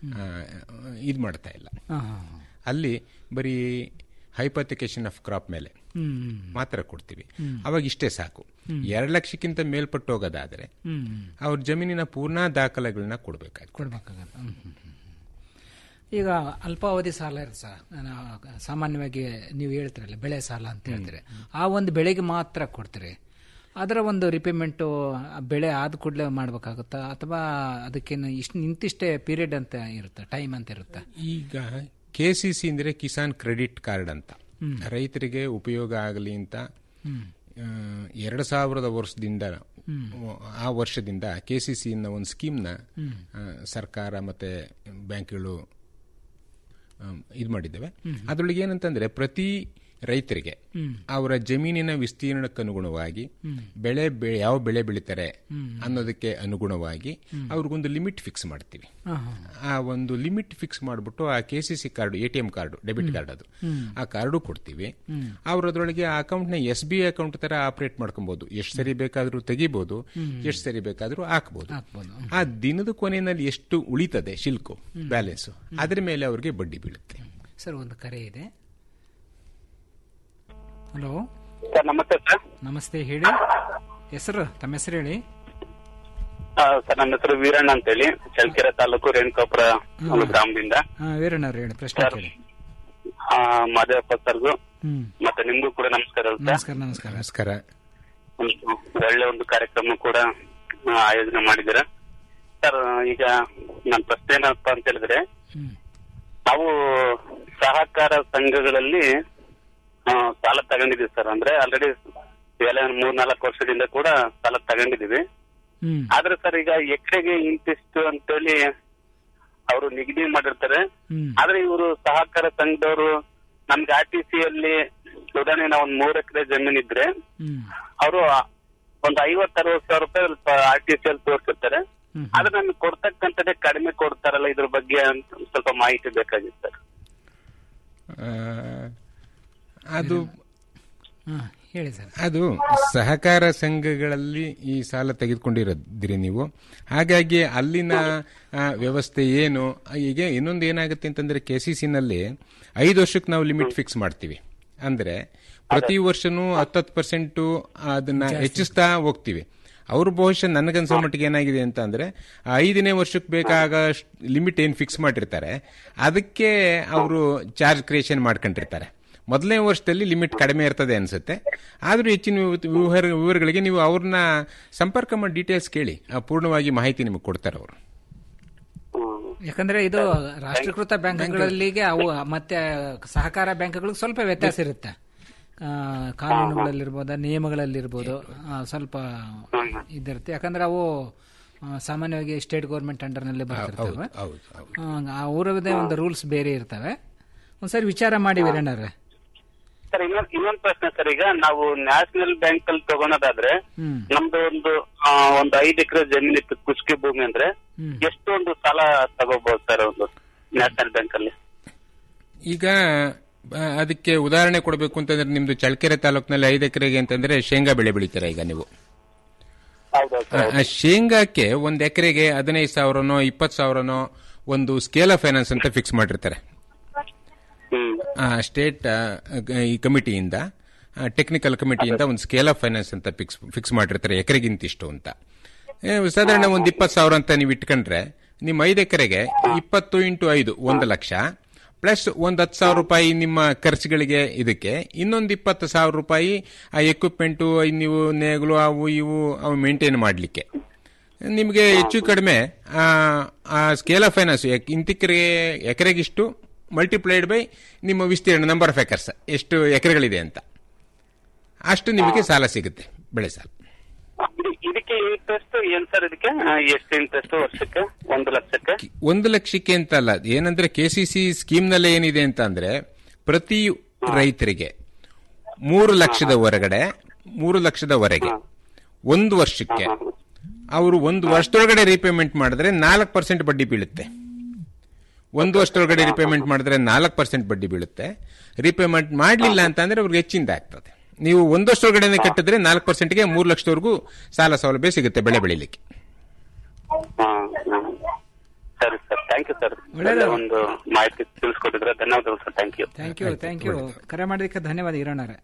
Speaker 17: ಇದು ಮಾಡ್ತಾ ಇಲ್ಲ
Speaker 16: ಆ,
Speaker 17: ಅಲ್ಲಿ ಬರೀ ಹೈಪಥಿಕೇಶನ್ ಆಫ್ ಕ್ರಾಪ್ ಮೇಲೆ
Speaker 16: ಹ್ಮ್.
Speaker 17: ಮಾತ್ರ ಕೊಡ್ತೀವಿ
Speaker 16: ಹ್ಮ್.
Speaker 17: ಅವಾಗ ಇಷ್ಟೇ ಸಾಕು
Speaker 16: ಹ್ಮ್.
Speaker 17: ಎರಡು ಲಕ್ಷಕ್ಕಿಂತ ಮೇಲ್ಪಟ್ಟು ಹೋಗೋದಾದ್ರೆ
Speaker 16: ಹ್ಮ್.
Speaker 17: ಅವ್ರ ಜಮೀನಿನ ಪೂರ್ಣ ದಾಖಲೆಗಳನ್ನ ಕೊಡಬೇಕಾಗ್ತದೆ
Speaker 16: ಕೊಡ್ಬೇಕಾಗತ್ತೆ ಹ್ಮ್, ಹ್ಮ್, ಹ್ಮ್. ಈಗ ಅಲ್ಪಾವಧಿ ಸಾಲ ಇರುತ್ತೆ ಸರ್ ನಾ- ಸಾಮಾನ್ಯವಾಗಿ ನೀವು ಹೇಳ್ತಿರಲ್ಲ ಬೆಳೆ ಸಾಲ ಅಂತ ಹೇಳ್ತೀರಿ ಆ ಒಂದು ಬೆಳೆಗೆ ಮಾತ್ರ ಕೊಡ್ತೀರಿ ಅದರ ಒಂದು ರಿಪೇಮೆಂಟು ಬೆಳೆ ಆದ ಕೂಡಲೇ ಮಾಡಬೇಕಾಗುತ್ತಾ ಅಥವಾ ಅದಕ್ಕೇನು ಇಷ್ಟು ಇಂತಿಷ್ಟೇ ಪೀರಿಯಡ್ ಅಂತ ಇರುತ್ತೆ ಟೈಮ್ ಅಂತ ಇರುತ್ತೆ
Speaker 17: ಈಗ ಕೆ ಸಿ ಸಿ ಅಂದ್ರೆ ಕಿಸಾನ್ ಕ್ರೆಡಿಟ್ ಕಾರ್ಡ್ ಅಂತ
Speaker 16: ಹ್ಮ್.
Speaker 17: ರೈತರಿಗೆ ಉಪಯೋಗ ಆಗಲಿ ಅಂತ
Speaker 16: ಹ್ಮ್.
Speaker 17: ಆ, ಎರಡು ಸಾವಿರದ ವರ್ಷದಿಂದ
Speaker 16: ಹ್ಮ್.
Speaker 17: ಆ ವರ್ಷದಿಂದ ಕೆ ಸಿ ಸಿ ಒಂದು ಸ್ಕೀಮ್ನ
Speaker 16: ಹ್ಮ್.
Speaker 17: ಆ, ಸರ್ಕಾರ ಮತ್ತೆ ಬ್ಯಾಂಕ್ಗಳು ಇದು ಮಾಡಿದ್ದೇವೆ ಅದರೊಳಗೆ ಏನಂತಂದ್ರೆ ಪ್ರತಿ ರೈತರಿಗೆ
Speaker 16: ಹ್ಮ್.
Speaker 17: ಅವರ ಜಮೀನಿನ ವಿಸ್ತೀರ್ಣಕ್ಕನುಗುಣವಾಗಿ
Speaker 16: ಹ್ಮ್.
Speaker 17: ಬೆಳೆ ಬೆ- ಯಾವ ಬೆಳೆ ಬೆಳೀತಾರೆ
Speaker 16: ಹ್ಮ್.
Speaker 17: ಅನ್ನೋದಕ್ಕೆ ಅನುಗುಣವಾಗಿ
Speaker 16: ಹ್ಮ್.
Speaker 17: ಅವ್ರಿಗೊಂದು ಲಿಮಿಟ್ ಫಿಕ್ಸ್ ಮಾಡ್ತೀವಿ
Speaker 16: ಹಾ, ಹಾ.
Speaker 17: ಆ ಒಂದು ಲಿಮಿಟ್ ಫಿಕ್ಸ್ ಮಾಡಿಬಿಟ್ಟು ಆ K C C card A T M card debit
Speaker 16: ಹ್ಮ್.
Speaker 17: ಕಾರ್ಡ್ ಅದು
Speaker 16: ಹ್ಮ್.
Speaker 17: ಆ ಕಾರ್ಡು ಕೊಡ್ತೀವಿ
Speaker 16: ಹ್ಮ್.
Speaker 17: ಅವ್ರು ಅದರೊಳಗೆ ಆ ಅಕೌಂಟ್ನ ಎಸ್ ಬಿ ಐ ಅಕೌಂಟ್ ತರ ಆಪರೇಟ್ ಮಾಡ್ಕೊಬಹುದು ಎಷ್ಟು ಸರಿ ಬೇಕಾದ್ರೂ ತೆಗಿಬಹುದು
Speaker 16: ಹ್ಮ್.
Speaker 17: ಎಷ್ಟು ಸರಿ ಬೇಕಾದ್ರೂ ಹಾಕ್ಬೋದು
Speaker 16: ಹಾಕ್ಬೋದು.
Speaker 17: ಆ ದಿನದ ಕೊನೆಯಲ್ಲಿ ಎಷ್ಟು ಉಳಿತದೆ ಶಿಲ್ಕು
Speaker 16: ಹ್ಮ್.
Speaker 17: ಬ್ಯಾಲೆನ್ಸ್ ಅದ್ರ ಮೇಲೆ ಅವ್ರಿಗೆ ಬಡ್ಡಿ ಬೀಳುತ್ತೆ
Speaker 16: ಸರ್ ಒಂದು ಕರೆ ಇದೆ ಹಲೋ
Speaker 18: ಸರ್ ನಮಸ್ತೆ ಸರ್
Speaker 16: ನಮಸ್ತೆ ಹೇಳಿ ಹೆಸರು ತಮ್ಮ ಹೆಸರು ಹೇಳಿ
Speaker 18: ಆ, ಸರ್ ನನ್ನ ಹೆಸರು ವೀರಣ್ಣ ಅಂತೇಳಿ ಚಳ್ಳಕೆರೆ ತಾಲೂಕು ರೇಣುಕಾಪುರ ಒಂದು ಗ್ರಾಮದಿಂದ
Speaker 16: ಹಾ, ವೀರಣ್ಣ ಅವ್ರು ಹೇಳಿ ಪ್ರಶ್ನೆ
Speaker 18: ಸರ್
Speaker 16: ಕೇಳಿ
Speaker 18: ಆ, ಮಾದೇವಪ್ಪ ಸರ್ಗೂ
Speaker 16: ಹ್ಮ್
Speaker 18: ಮತ್ತೆ ನಿಮ್ಗೂ ಕೂಡ ನಮಸ್ಕಾರ ಸರ್
Speaker 16: ನಮಸ್ಕಾರ ನಮಸ್ಕಾರ
Speaker 17: ನಮಸ್ಕಾರ
Speaker 18: ಒಂದು ಒಳ್ಳೆ ಒಂದು ಕಾರ್ಯಕ್ರಮ ಕೂಡ ಆ, ಆಯೋಜನೆ ಮಾಡಿದ್ದೀರಾ ಸರ್ ಈಗ ನನ್ನ ಪ್ರಶ್ನೆ ಏನಪ್ಪ ಅಂತ ಹೇಳಿದ್ರೆ
Speaker 16: ಹ್ಮ್.
Speaker 18: ನಾವು ಸಹಕಾರ ಸಂಘಗಳಲ್ಲಿ ಆ, ಸಾಲ ತಗೊಂಡಿದ್ದೀವಿ ಸರ್ ಅಂದ್ರೆ ಆಲ್ರೆಡಿ ಎಲ್ಲ ಮೂರ್ ನಾಲ್ಕು ವರ್ಷದಿಂದ ಕೂಡ ಸಾಲ ತಗೊಂಡಿದ್ದೀವಿ
Speaker 16: ಹ್ಮ್
Speaker 18: ಆದ್ರೆ ಸರ್ ಈಗ ಎಕರೆಗೆ ಇಂತಿಷ್ಟು ಅಂತೇಳಿ ಅವರು ನಿಗದಿ ಮಾಡಿರ್ತಾರೆ
Speaker 16: ಹ್ಮ್
Speaker 18: ಆದ್ರೆ ಇವರು ಸಹಕಾರ ಸಂಘದವರು ನಮ್ಗೆ ಆರ್ ಟಿ ಸಿ ಅಲ್ಲಿ ಉದಾಹರಣೆ ನಾವು ಒಂದ್ ಮೂರ್ ಎಕರೆ ಜಮೀನ್ ಇದ್ರೆ
Speaker 16: ಹ್ಮ್
Speaker 18: ಅವರು ಒಂದ್ ಐವತ್ ಅರವತ್ ಸಾವಿರ ರೂಪಾಯಿ ಆರ್ ಟಿ ಸಿ ಅಲ್ಲಿ ತೋರಿಸಿರ್ತಾರೆ
Speaker 16: ಹ್ಮ್.
Speaker 18: ಆದ್ರೆ ನಮ್ಗೆ ಕೊಡ್ತಕ್ಕಂಥದ್ದೇ ಕಡಿಮೆ ಕೊಡ್ತಾರಲ್ಲ ಇದ್ರ ಬಗ್ಗೆ ಅಂತ ಒಂದ್ ಸ್ವಲ್ಪ ಮಾಹಿತಿ ಬೇಕಾಗಿತ್ತು ಸರ್
Speaker 17: ಆ, ಅದು
Speaker 16: ಹಾ, ಹೇಳಿ ಸರ್
Speaker 17: ಅದು ಸಹಕಾರ ಸಂಘಗಳಲ್ಲಿ ಈ ಸಾಲ ತೆಗೆದುಕೊಂಡಿರೋದಿರಿ ನೀವು ಹಾಗಾಗಿ ಅಲ್ಲಿನ ಆ, ವ್ಯವಸ್ಥೆ ಏನು ಈಗ ಇನ್ನೊಂದು ಏನಾಗುತ್ತೆ ಅಂತಂದ್ರೆ ಕೆ ಸಿ ಸಿನಲ್ಲಿ ಐದು ವರ್ಷಕ್ಕೆ ನಾವು ಲಿಮಿಟ್ ಫಿಕ್ಸ್ ಮಾಡ್ತೀವಿ ಅಂದ್ರೆ ಪ್ರತಿ ವರ್ಷನೂ ಹತ್ತತ್ತು ಪರ್ಸೆಂಟು ಅದನ್ನ ಹೆಚ್ಚಿಸ್ತಾ ಹೋಗ್ತೀವಿ ಅವರು ಬಹುಶಃ ನನಗನ್ಸೋ ಮಟ್ಟಿಗೆ ಏನಾಗಿದೆ ಅಂತ ಅಂದ್ರೆ ಆ ಐದನೇ ವರ್ಷಕ್ಕೆ ಬೇಕಾಗ ಲಿಮಿಟ್ ಏನು ಫಿಕ್ಸ್ ಮಾಡಿರ್ತಾರೆ ಅದಕ್ಕೆ ಅವರು ಚಾರ್ಜ್ ಕ್ರಿಯೇಷನ್ ಮಾಡ್ಕೊಂಡಿರ್ತಾರೆ ಮೊದಲನೇ ವರ್ಷದಲ್ಲಿ ಲಿಮಿಟ್ ಕಡಿಮೆ ಇರ್ತದೆ ಅನ್ಸುತ್ತೆ ಆದ್ರೂ ಹೆಚ್ಚಿನ ವಿವ- ವಿವರ ವಿವರಗಳಿಗೆ ನೀವು ಅವ್ರನ್ನ ಸಂಪರ್ಕ ಮಾಡಿ ಡೀಟೇಲ್ಸ್ ಕೇಳಿ ಆ, ಪೂರ್ಣವಾಗಿ ಮಾಹಿತಿ ನಿಮಗೆ ಕೊಡ್ತಾರೆ ಅವರು
Speaker 16: ಯಾಕಂದ್ರೆ ಇದು ರಾಷ್ಟ್ರೀಕೃತ ಬ್ಯಾಂಕ್ಗಳಲ್ಲಿಗೆ ಅವು ಮತ್ತೆ ಸಹಕಾರ ಬ್ಯಾಂಕ್ಗಳಿಗೆ ಸ್ವಲ್ಪ ವ್ಯತ್ಯಾಸ ಇರುತ್ತೆ ಆ, ಕಾನೂನುಗಳಲ್ಲಿರ್ಬೋದು ನಿಯಮಗಳಲ್ಲಿರ್ಬೋದು ಆ, ಸ್ವಲ್ಪ ಇದಿರುತ್ತೆ ಯಾಕಂದ್ರೆ ಅವು ಆ, ಸಾಮಾನ್ಯವಾಗಿ ಸ್ಟೇಟ್ ಗೌರ್ಮೆಂಟ್ ಅಂಡರ್ನಲ್ಲಿ ಬರ್ತಿರ್ತವೆ
Speaker 17: ಹೌದು ಹೌದು
Speaker 16: ಆ, ಅವರದೇ ಒಂದು ರೂಲ್ಸ್ ಬೇರೆ ಇರ್ತವೆ ಒಂದ್ಸರಿ ವಿಚಾರ ಮಾಡಿ ವೀರಣ್ಣವ್ರೆ
Speaker 18: ಸರ್ ಇನ್ನೊಂದ್ ಇನ್ನೊಂದ್ ಪ್ರಶ್ನೆ ಸರ್ ಈಗ ನಾವು ನ್ಯಾಷನಲ್ ಬ್ಯಾಂಕ್ ಅಲ್ಲಿ ತಗೊಳೋದಾದ್ರೆ
Speaker 16: ಹ್ಮ್
Speaker 18: ನಮ್ದು ಒಂದು ಆ, ಒಂದು ಐದು ಎಕರೆ ಜಮೀನ್ ಇತ್ತು ಕುಷ್ಕಿ ಭೂಮಿ ಅಂದ್ರೆ
Speaker 16: ಹ್ಮ್.
Speaker 18: ಎಷ್ಟು ಒಂದು ಸಾಲ ತಗೋಬಹುದು ಸರ್ ಒಂದು ನ್ಯಾಷನಲ್ ಬ್ಯಾಂಕ್ ಅಲ್ಲಿ
Speaker 17: ಈಗ ಆ, ಅದಕ್ಕೆ ಉದಾಹರಣೆ ಕೊಡಬೇಕು ಅಂತಂದ್ರೆ ನಿಮ್ದು ಚಳ್ಳಕೆರೆ ತಾಲೂಕಿನಲ್ಲಿ ಐದು ಎಕರೆಗೆ ಅಂತಂದ್ರೆ ಶೇಂಗಾ ಬೆಳೆ ಬೆಳಿತೀರಾ ಈಗ ನೀವು
Speaker 18: ಹೌದೌದು
Speaker 17: ಆ, ಆ ಶೇಂಗಾಕ್ಕೆ ಒಂದ್ ಎಕರೆಗೆ ಹದಿನೈದು ಸಾವಿರನೋ ಇಪ್ಪತ್ತು ಸಾವಿರನೋ ಒಂದು ಸ್ಕೇಲ್ ಆಫ್ ಫೈನಾನ್ಸ್ ಅಂತ ಫಿಕ್ಸ್ ಮಾಡಿರ್ತಾರೆ ಸ್ಟೇಟ್ ಈ ಕಮಿಟಿಯಿಂದ ಟೆಕ್ನಿಕಲ್ ಕಮಿಟಿಯಿಂದ ಒಂದು ಸ್ಕೇಲ್ ಆಫ್ ಫೈನಾನ್ಸ್ ಅಂತ ಫಿಕ್ಸ್ ಫಿಕ್ಸ್ ಮಾಡಿರ್ತಾರೆ ಎಕರೆಗಿಂತಿಷ್ಟು ಅಂತ ಏ, ಸಾಧಾರಣ ಒಂದು ಇಪ್ಪತ್ತು ಸಾವಿರ ಅಂತ ನೀವು ಇಟ್ಕೊಂಡ್ರೆ ನಿಮ್ಮ ಐದು ಎಕರೆಗೆ ಇಪ್ಪತ್ತು ಇಂಟು ಐದು ಒಂದು ಲಕ್ಷ ಪ್ಲಸ್ ಒಂದು ಹತ್ತು ಸಾವಿರ ರೂಪಾಯಿ ನಿಮ್ಮ ಖರ್ಚುಗಳಿಗೆ ಇದಕ್ಕೆ ಇನ್ನೊಂದು ಇಪ್ಪತ್ತು ಸಾವಿರ ರೂಪಾಯಿ ಆ ಎಕ್ವಿಪ್ಮೆಂಟು ನೀವು ನೇಗಲು ಅವು ಇವು ಅವು ಮೇಂಟೈನ್ ಮಾಡಲಿಕ್ಕೆ ನಿಮಗೆ ಹೆಚ್ಚು ಕಡಿಮೆ ಆ, ಆ ಸ್ಕೇಲ್ ಆಫ್ ಫೈನಾನ್ಸ್ ಇಂತಿಕರೆಗೆ ಎಕರೆಗಿಷ್ಟು ಮಲ್ಟಿಪ್ಲೈಡ್ ಬೈ ನಿಮ್ಮ ವಿಸ್ತೀರ್ಣ ನಂಬರ್ ಆಫ್ ಎಕರ್ಸ್ ಎಷ್ಟು ಎಕರೆಗಳಿದೆ ಅಂತ ಅಷ್ಟು ನಿಮಗೆ ಸಾಲ ಸಿಗುತ್ತೆ ಬೆಳೆ ಸಾಲ
Speaker 18: ಇದ್- ಇದಕ್ಕೆ ಇಂಟ್ರೆಸ್ಟ್ ಏನ್ ಸರ್ ಇದಕ್ಕೆ ಆ, ಎಷ್ಟು ಇಂಟ್ರೆಸ್ಟ್ ವರ್ಷಕ್ಕೆ ಒಂದು ಲಕ್ಷಕ್ಕೆ
Speaker 17: ಒಂದು ಲಕ್ಷಕ್ಕೆ ಅಂತ ಅಲ್ಲ ಏನಂದ್ರೆ ಕೆ ಸಿ ಸಿ ಸ್ಕೀಮ್ನಲ್ಲೇ ಏನಿದೆ ಅಂತ ಅಂದ್ರೆ ಪ್ರತಿ ರೈತರಿಗೆ ಮೂರು ಲಕ್ಷದ ಹೊರಗಡೆ ಮೂರು ಲಕ್ಷದವರೆಗೆ ಒಂದು ವರ್ಷಕ್ಕೆ ಅವರು ಒಂದು ವರ್ಷದೊಳಗಡೆ ರೀಪೇಮೆಂಟ್ ಮಾಡಿದ್ರೆ ನಾಲ್ಕು ಪರ್ಸೆಂಟ್ ಬಡ್ಡಿ ಬೀಳುತ್ತೆ ಒಂದು ವರ್ಷದೊಳಗಡೆ ರಿಪೇಮೆಂಟ್ ಮಾಡಿದ್ರೆ ನಾಲ್ಕು ಪರ್ಸೆಂಟ್ ಬಡ್ಡಿ ಬೀಳುತ್ತೆ ರಿಪೇಮೆಂಟ್ ಮಾಡಲಿಲ್ಲ ಅಂತ ಅಂದ್ರೆ ಅವ್ರಿಗೆ ಹೆಚ್ಚಿಂದ ಆಗ್ತದೆ ನೀವು ಒಂದು ವರ್ಷದೊಳಗಡೆ ಕಟ್ಟಿದ್ರೆ ನಾಲ್ಕು ಪರ್ಸೆಂಟ್ಗೆ ಮೂರು ಲಕ್ಷದವರೆಗೂ ಸಾಲ ಸೌಲಭ್ಯ ಸಿಗುತ್ತೆ ಬೆಳೆ ಬೆಳಿಲಿಕ್ಕೆ
Speaker 18: ಹಾ, ಹಾ. ಸರಿ ಸರ್ ಥ್ಯಾಂಕ್ ಯು ಸರ್ ಒಳ್ಳೆ ಒಂದು ಮಾಹಿತಿ ತಿಳಿಸ್ಕೊಟ್ಟಿದ್ರೆ ಧನ್ಯವಾದಗಳು sir thank you
Speaker 16: thank you thank you ಕರೆ ಮಾಡೋದಕ್ಕೆ ಧನ್ಯವಾದ ಇರೋಣವ್ರೆ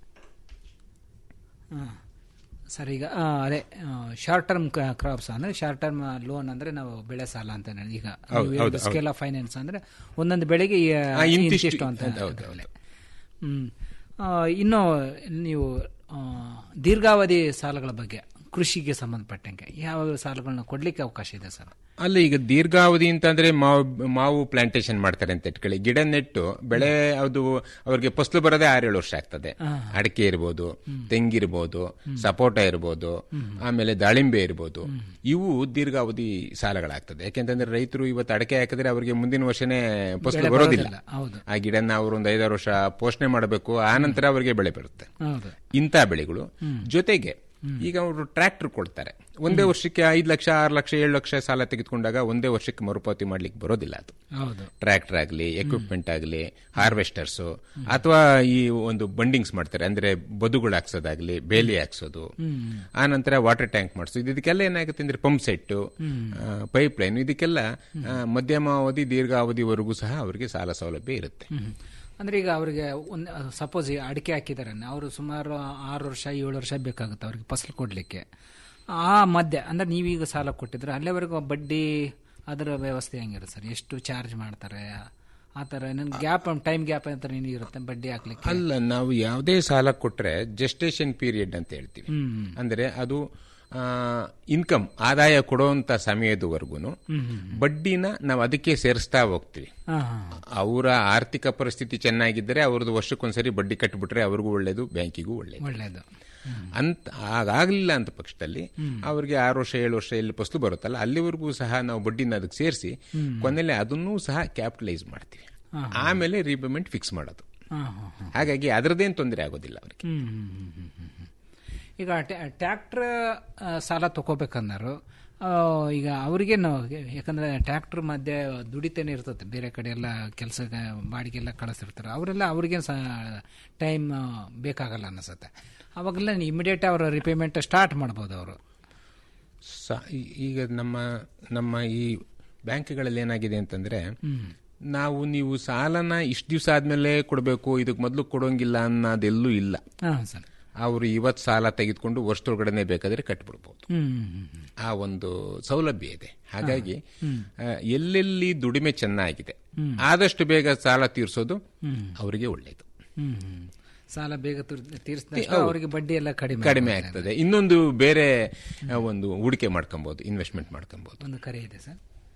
Speaker 16: ಸರ್ ಈಗ ಆ, ಅದೇ ಶಾರ್ಟ್ ಟರ್ಮ್ ಕ್ರಾಪ್ಸ್ ಅಂದ್ರೆ ಶಾರ್ಟ್ ಟರ್ಮ್ ಲೋನ್ ಅಂದ್ರೆ ನಾವು ಬೆಳೆ ಸಾಲ ಅಂತ ಹೇಳಿ ಈಗ
Speaker 17: ಹೌದು, ಹೌದು,
Speaker 16: ಸ್ಕೇಲ್ ಆಫ್ ಫೈನಾನ್ಸ್ ಅಂದ್ರೆ ಒಂದೊಂದು ಬೆಳೆಗೆ ಈ,
Speaker 17: ಆ, ಇಂತಿಷ್ಟು
Speaker 16: ಇಂತಿಷ್ಟು ಅಂತ
Speaker 17: ಹೌದು, ಹೌದು,
Speaker 16: ಅದರಲ್ಲಿ. ಹ್ಮ್ ಆ, ಇನ್ನು ನೀವು ಆ, ದೀರ್ಘಾವಧಿ ಸಾಲಗಳ ಬಗ್ಗೆ ಕೃಷಿಗೆ ಸಂಬಂಧಪಟ್ಟಂಗೆ ಯಾವ ಸಾಲಗಳನ್ನ ಕೊಡ್ಲಿಕ್ಕೆ ಅವಕಾಶ ಇದೆ ಸರ್
Speaker 17: ಅಲ್ಲ ಈಗ ದೀರ್ಘಾವಧಿ ಅಂತಂದ್ರೆ ಮಾವು ಮಾವು ಪ್ಲಾಂಟೇಶನ್ ಮಾಡ್ತಾರೆ ಅಂತ ಇಟ್ಕೊಳ್ಳಿ ಗಿಡ ನೆಟ್ಟು ಬೆಳೆ ಅದು ಅವ್ರಿಗೆ ಫಸಲು ಬರೋದೇ ಆರೇಳು ವರ್ಷ ಆಗ್ತದೆ ಅಡಿಕೆ ಇರ್ಬೋದು ತೆಂಗಿರ್ಬೋದು ಸಪೋಟ ಇರ್ಬೋದು ಆಮೇಲೆ ದಾಳಿಂಬೆ ಇರ್ಬೋದು ಇವು ದೀರ್ಘಾವಧಿ ಸಾಲಗಳಾಗ್ತದೆ ಯಾಕೆಂತಂದ್ರೆ ರೈತರು ಇವತ್ತು ಅಡಿಕೆ ಹಾಕಿದ್ರೆ ಅವರಿಗೆ ಮುಂದಿನ ವರ್ಷನೇ ಫಸಲು
Speaker 16: ಬೆಳೆ
Speaker 17: ಬರೋದಿಲ್ಲ
Speaker 16: ಬರೋದಿಲ್ಲ, ಹೌದು.
Speaker 17: ಆ ಗಿಡನ ಅವರು ಒಂದು ಐದಾರು ವರ್ಷ ಪೋಷಣೆ ಮಾಡಬೇಕು ಆ ನಂತರ ಅವರಿಗೆ ಬೆಳೆ ಬರುತ್ತೆ
Speaker 16: ಹೌದು
Speaker 17: ಇಂಥ ಬೆಳೆಗಳು ಜೊತೆಗೆ ಈಗ ಅವರು ಟ್ರ್ಯಾಕ್ಟರ್ ಕೊಡ್ತಾರೆ ಒಂದೇ ವರ್ಷಕ್ಕೆ ಐದು ಲಕ್ಷ ಆರು ಲಕ್ಷ ಏಳು ಲಕ್ಷ ಸಾಲ ತೆಗೆದುಕೊಂಡಾಗ ಒಂದೇ ವರ್ಷಕ್ಕೆ ಮರುಪಾವತಿ ಮಾಡ್ಲಿಕ್ಕೆ ಬರೋದಿಲ್ಲ ಅದು
Speaker 16: ಹೌದು
Speaker 17: ಟ್ರ್ಯಾಕ್ಟರ್ ಆಗಲಿ ಎಕ್ವಿಪ್ಮೆಂಟ್ ಆಗಲಿ ಹಾರ್ವೆಸ್ಟರ್ಸ್ ಅಥವಾ ಈ ಒಂದು ಬಂಡಿಂಗ್ಸ್ ಮಾಡ್ತಾರೆ ಅಂದ್ರೆ ಬದುಗಳು ಹಾಕ್ಸೋದಾಗ್ಲಿ ಬೇಲಿ ಹಾಕ್ಸೋದು ಆ ನಂತರ ವಾಟರ್ ಟ್ಯಾಂಕ್ ಮಾಡಿಸೋದು ಇದಕ್ಕೆಲ್ಲ ಏನಾಗುತ್ತೆ ಅಂದ್ರೆ ಪಂಪ್ ಸೆಟ್ ಪೈಪ್ ಲೈನ್ ಇದಕ್ಕೆಲ್ಲ ಆ, ಮಧ್ಯಮಾವಧಿ ದೀರ್ಘಾವಧಿವರೆಗೂ ಸಹ ಅವರಿಗೆ ಸಾಲ ಸೌಲಭ್ಯ ಇರುತ್ತೆ
Speaker 16: ಹ್ಮ್. ಅಂದ್ರೆ ಈಗ ಅವರಿಗೆ ಒಂದು ಸಪೋಸ್ ಅಡಿಕೆ ಹಾಕಿದ್ದಾರೆ ಅವರು ಸುಮಾರು ಆರು ವರ್ಷ ಏಳು ವರ್ಷ ಬೇಕಾಗುತ್ತೆ ಅವ್ರಿಗೆ ಫಸಲು ಕೊಡ್ಲಿಕ್ಕೆ ಆ ಮಧ್ಯೆ ಅಂದ್ರೆ ನೀವೀಗ ಸಾಲ ಕೊಟ್ಟಿದ್ರೆ ಅಲ್ಲಿವರೆಗೂ ಬಡ್ಡಿ ಅದರ ವ್ಯವಸ್ಥೆ ಹೆಂಗಿರುತ್ತೆ ಸರ್ ಎಷ್ಟು ಚಾರ್ಜ್ ಮಾಡ್ತಾರೆ ಆ ಥರ ಏನೇನು ಗ್ಯಾಪ್ ಟೈಮ್ ಗ್ಯಾಪ್ ಅಂತ ಏನು ಇರುತ್ತೆ ಬಡ್ಡಿ ಹಾಕ್ಲಿಕ್ಕೆ
Speaker 17: ಅಲ್ಲ ನಾವು ಯಾವುದೇ ಸಾಲ ಕೊಟ್ರೆ ಜಸ್ಟೇಷನ್ ಪೀರಿಯಡ್ ಅಂತ ಹೇಳ್ತೀವಿ
Speaker 16: ಹ್ಮ್.
Speaker 17: ಅಂದ್ರೆ ಅದು ಇನ್ಕಮ್ ಆದಾಯ ಕೊಡುವಂತ ಸಮಯದವರೆಗೂ
Speaker 16: ಹ್ಮ್.
Speaker 17: ಬಡ್ಡಿನ ನಾವು ಅದಕ್ಕೆ ಸೇರಿಸ್ತಾ ಹೋಗ್ತೀವಿ
Speaker 16: ಹಾ, ಹಾ.
Speaker 17: ಅವರ ಆರ್ಥಿಕ ಪರಿಸ್ಥಿತಿ ಚೆನ್ನಾಗಿದ್ದರೆ ಅವ್ರದ್ದು ವರ್ಷಕ್ಕೊಂದ್ಸರಿ ಬಡ್ಡಿ ಕಟ್ಟಿಬಿಟ್ರೆ ಅವ್ರಿಗೂ ಒಳ್ಳೇದು ಬ್ಯಾಂಕಿಗೂ ಒಳ್ಳೇದು
Speaker 16: ಒಳ್ಳೇದು
Speaker 17: ಅಂತ ಹಾಗಾಗ್ಲಿಲ್ಲ ಅಂತ ಪಕ್ಷದಲ್ಲಿ ಅವ್ರಿಗೆ ಆರು ವರ್ಷ ಏಳು ವರ್ಷ ಎಲ್ಲಿ ಫಸಲು ಬರುತ್ತಲ್ಲ ಅಲ್ಲಿವರೆಗೂ ಸಹ ನಾವು ಬಡ್ಡಿನ ಅದಕ್ಕೆ ಸೇರಿಸಿ
Speaker 16: ಹ್ಮ್.
Speaker 17: ಕೊನೆಯಲ್ಲಿ ಅದನ್ನೂ ಸಹ ಕ್ಯಾಪಿಟಲೈಸ್ ಮಾಡ್ತೀವಿ
Speaker 16: ಹಾ,
Speaker 17: ಆಮೇಲೆ ರೀಪೇಮೆಂಟ್ ಫಿಕ್ಸ್ ಮಾಡೋದು
Speaker 16: ಹಾ, ಹಾ, ಹಾ.
Speaker 17: ಹಾಗಾಗಿ ಅದರದ್ದೇನು ತೊಂದರೆ ಆಗೋದಿಲ್ಲ ಅವರಿಗೆ
Speaker 16: ಹ್ಮ್, ಹ್ಮ್, ಹ್ಮ್, ಹ್ಮ್, ಹ್ಮ್, ಹ್ಮ್. ಈಗ ಟ್ರ್ಯಾಕ್ಟರ್ ಸಾಲ ತಗೋಬೇಕಂದರು ಆ, ಈಗ ಅವ್ರಿಗೇನು ಯಾಕಂದ್ರೆ ಟ್ರ್ಯಾಕ್ಟರ್ ಮಧ್ಯೆ ದುಡಿತೇನೆ ಇರ್ತದೆ ಬೇರೆ ಕಡೆ ಎಲ್ಲ ಕೆಲಸ ಬಾಡಿಗೆಲ್ಲ ಕಳಿಸಿರ್ತಾರೆ ಅವರೆಲ್ಲ ಅವ್ರಿಗೇನು ಸಹ ಟೈಮ್ ಬೇಕಾಗಲ್ಲ ಅನಿಸುತ್ತೆ ಅವಾಗೆಲ್ಲ ಇಮಿಡಿಯೇಟ್ ಅವರ ರಿಪೇಮೆಂಟ್ ಸ್ಟಾರ್ಟ್ ಮಾಡ್ಬೋದು ಅವರು
Speaker 17: ಸ- ಈ- ಈಗ ನಮ್ಮ ನಮ್ಮ ಈ ಬ್ಯಾಂಕ್ಗಳಲ್ಲಿ ಏನಾಗಿದೆ ಅಂತಂದ್ರೆ
Speaker 16: ಹ್ಮ್.
Speaker 17: ನಾವು ನೀವು ಸಾಲನ ಇಷ್ಟು ದಿವಸ ಆದ್ಮೇಲೆ ಕೊಡಬೇಕು ಇದಕ್ಕೆ ಮೊದಲು ಕೊಡೋಂಗಿಲ್ಲ ಅನ್ನೋದೆಲ್ಲೂ ಇಲ್ಲ
Speaker 16: ಹಾಂ ಸರ್
Speaker 17: ಅವರು ಇವತ್ತು ಸಾಲ ತೆಗೆದುಕೊಂಡು ವರ್ಷದೊಳಗಡೆ ಬೇಕಾದ್ರೆ ಕಟ್ಬಿಡ್ಬೋದು
Speaker 16: ಹ್ಮ್ ಹ್ಮ್, ಹ್ಮ್.
Speaker 17: ಆ ಒಂದು ಸೌಲಭ್ಯ ಇದೆ ಹಾಗಾಗಿ
Speaker 16: ಹ್ಮ್.
Speaker 17: ಆ, ಎಲ್ಲೆಲ್ಲಿ ದುಡಿಮೆ ಚೆನ್ನಾಗಿದೆ
Speaker 16: ಹ್ಮ್.
Speaker 17: ಆದಷ್ಟು ಬೇಗ ಸಾಲ ತೀರಿಸೋದು
Speaker 16: ಹ್ಮ್.
Speaker 17: ಅವರಿಗೆ ಒಳ್ಳೆಯದು
Speaker 16: ಹ್ಮ್, ಹ್ಮ್. ಸಾಲ ಬೇಗ ತೀರಿಸಿದಷ್ಟು
Speaker 17: ಹೌದು.
Speaker 16: ಅವರಿಗೆ ಬಡ್ಡಿ ಎಲ್ಲ ಕಡಿಮೆ
Speaker 17: ಕಡಿಮೆ
Speaker 16: ಆಗುತ್ತೆ.
Speaker 17: ಆಗ್ತದೆ ಇನ್ನೊಂದು ಬೇರೆ ಆ, ಒಂದು ಹೂಡಿಕೆ ಮಾಡ್ಕೊಬಹುದು ಇನ್ವೆಸ್ಟ್ಮೆಂಟ್ ಮಾಡ್ಕೊಬಹುದು
Speaker 16: ಒಂದು ಕರೆ ಇದೆ ಸರ್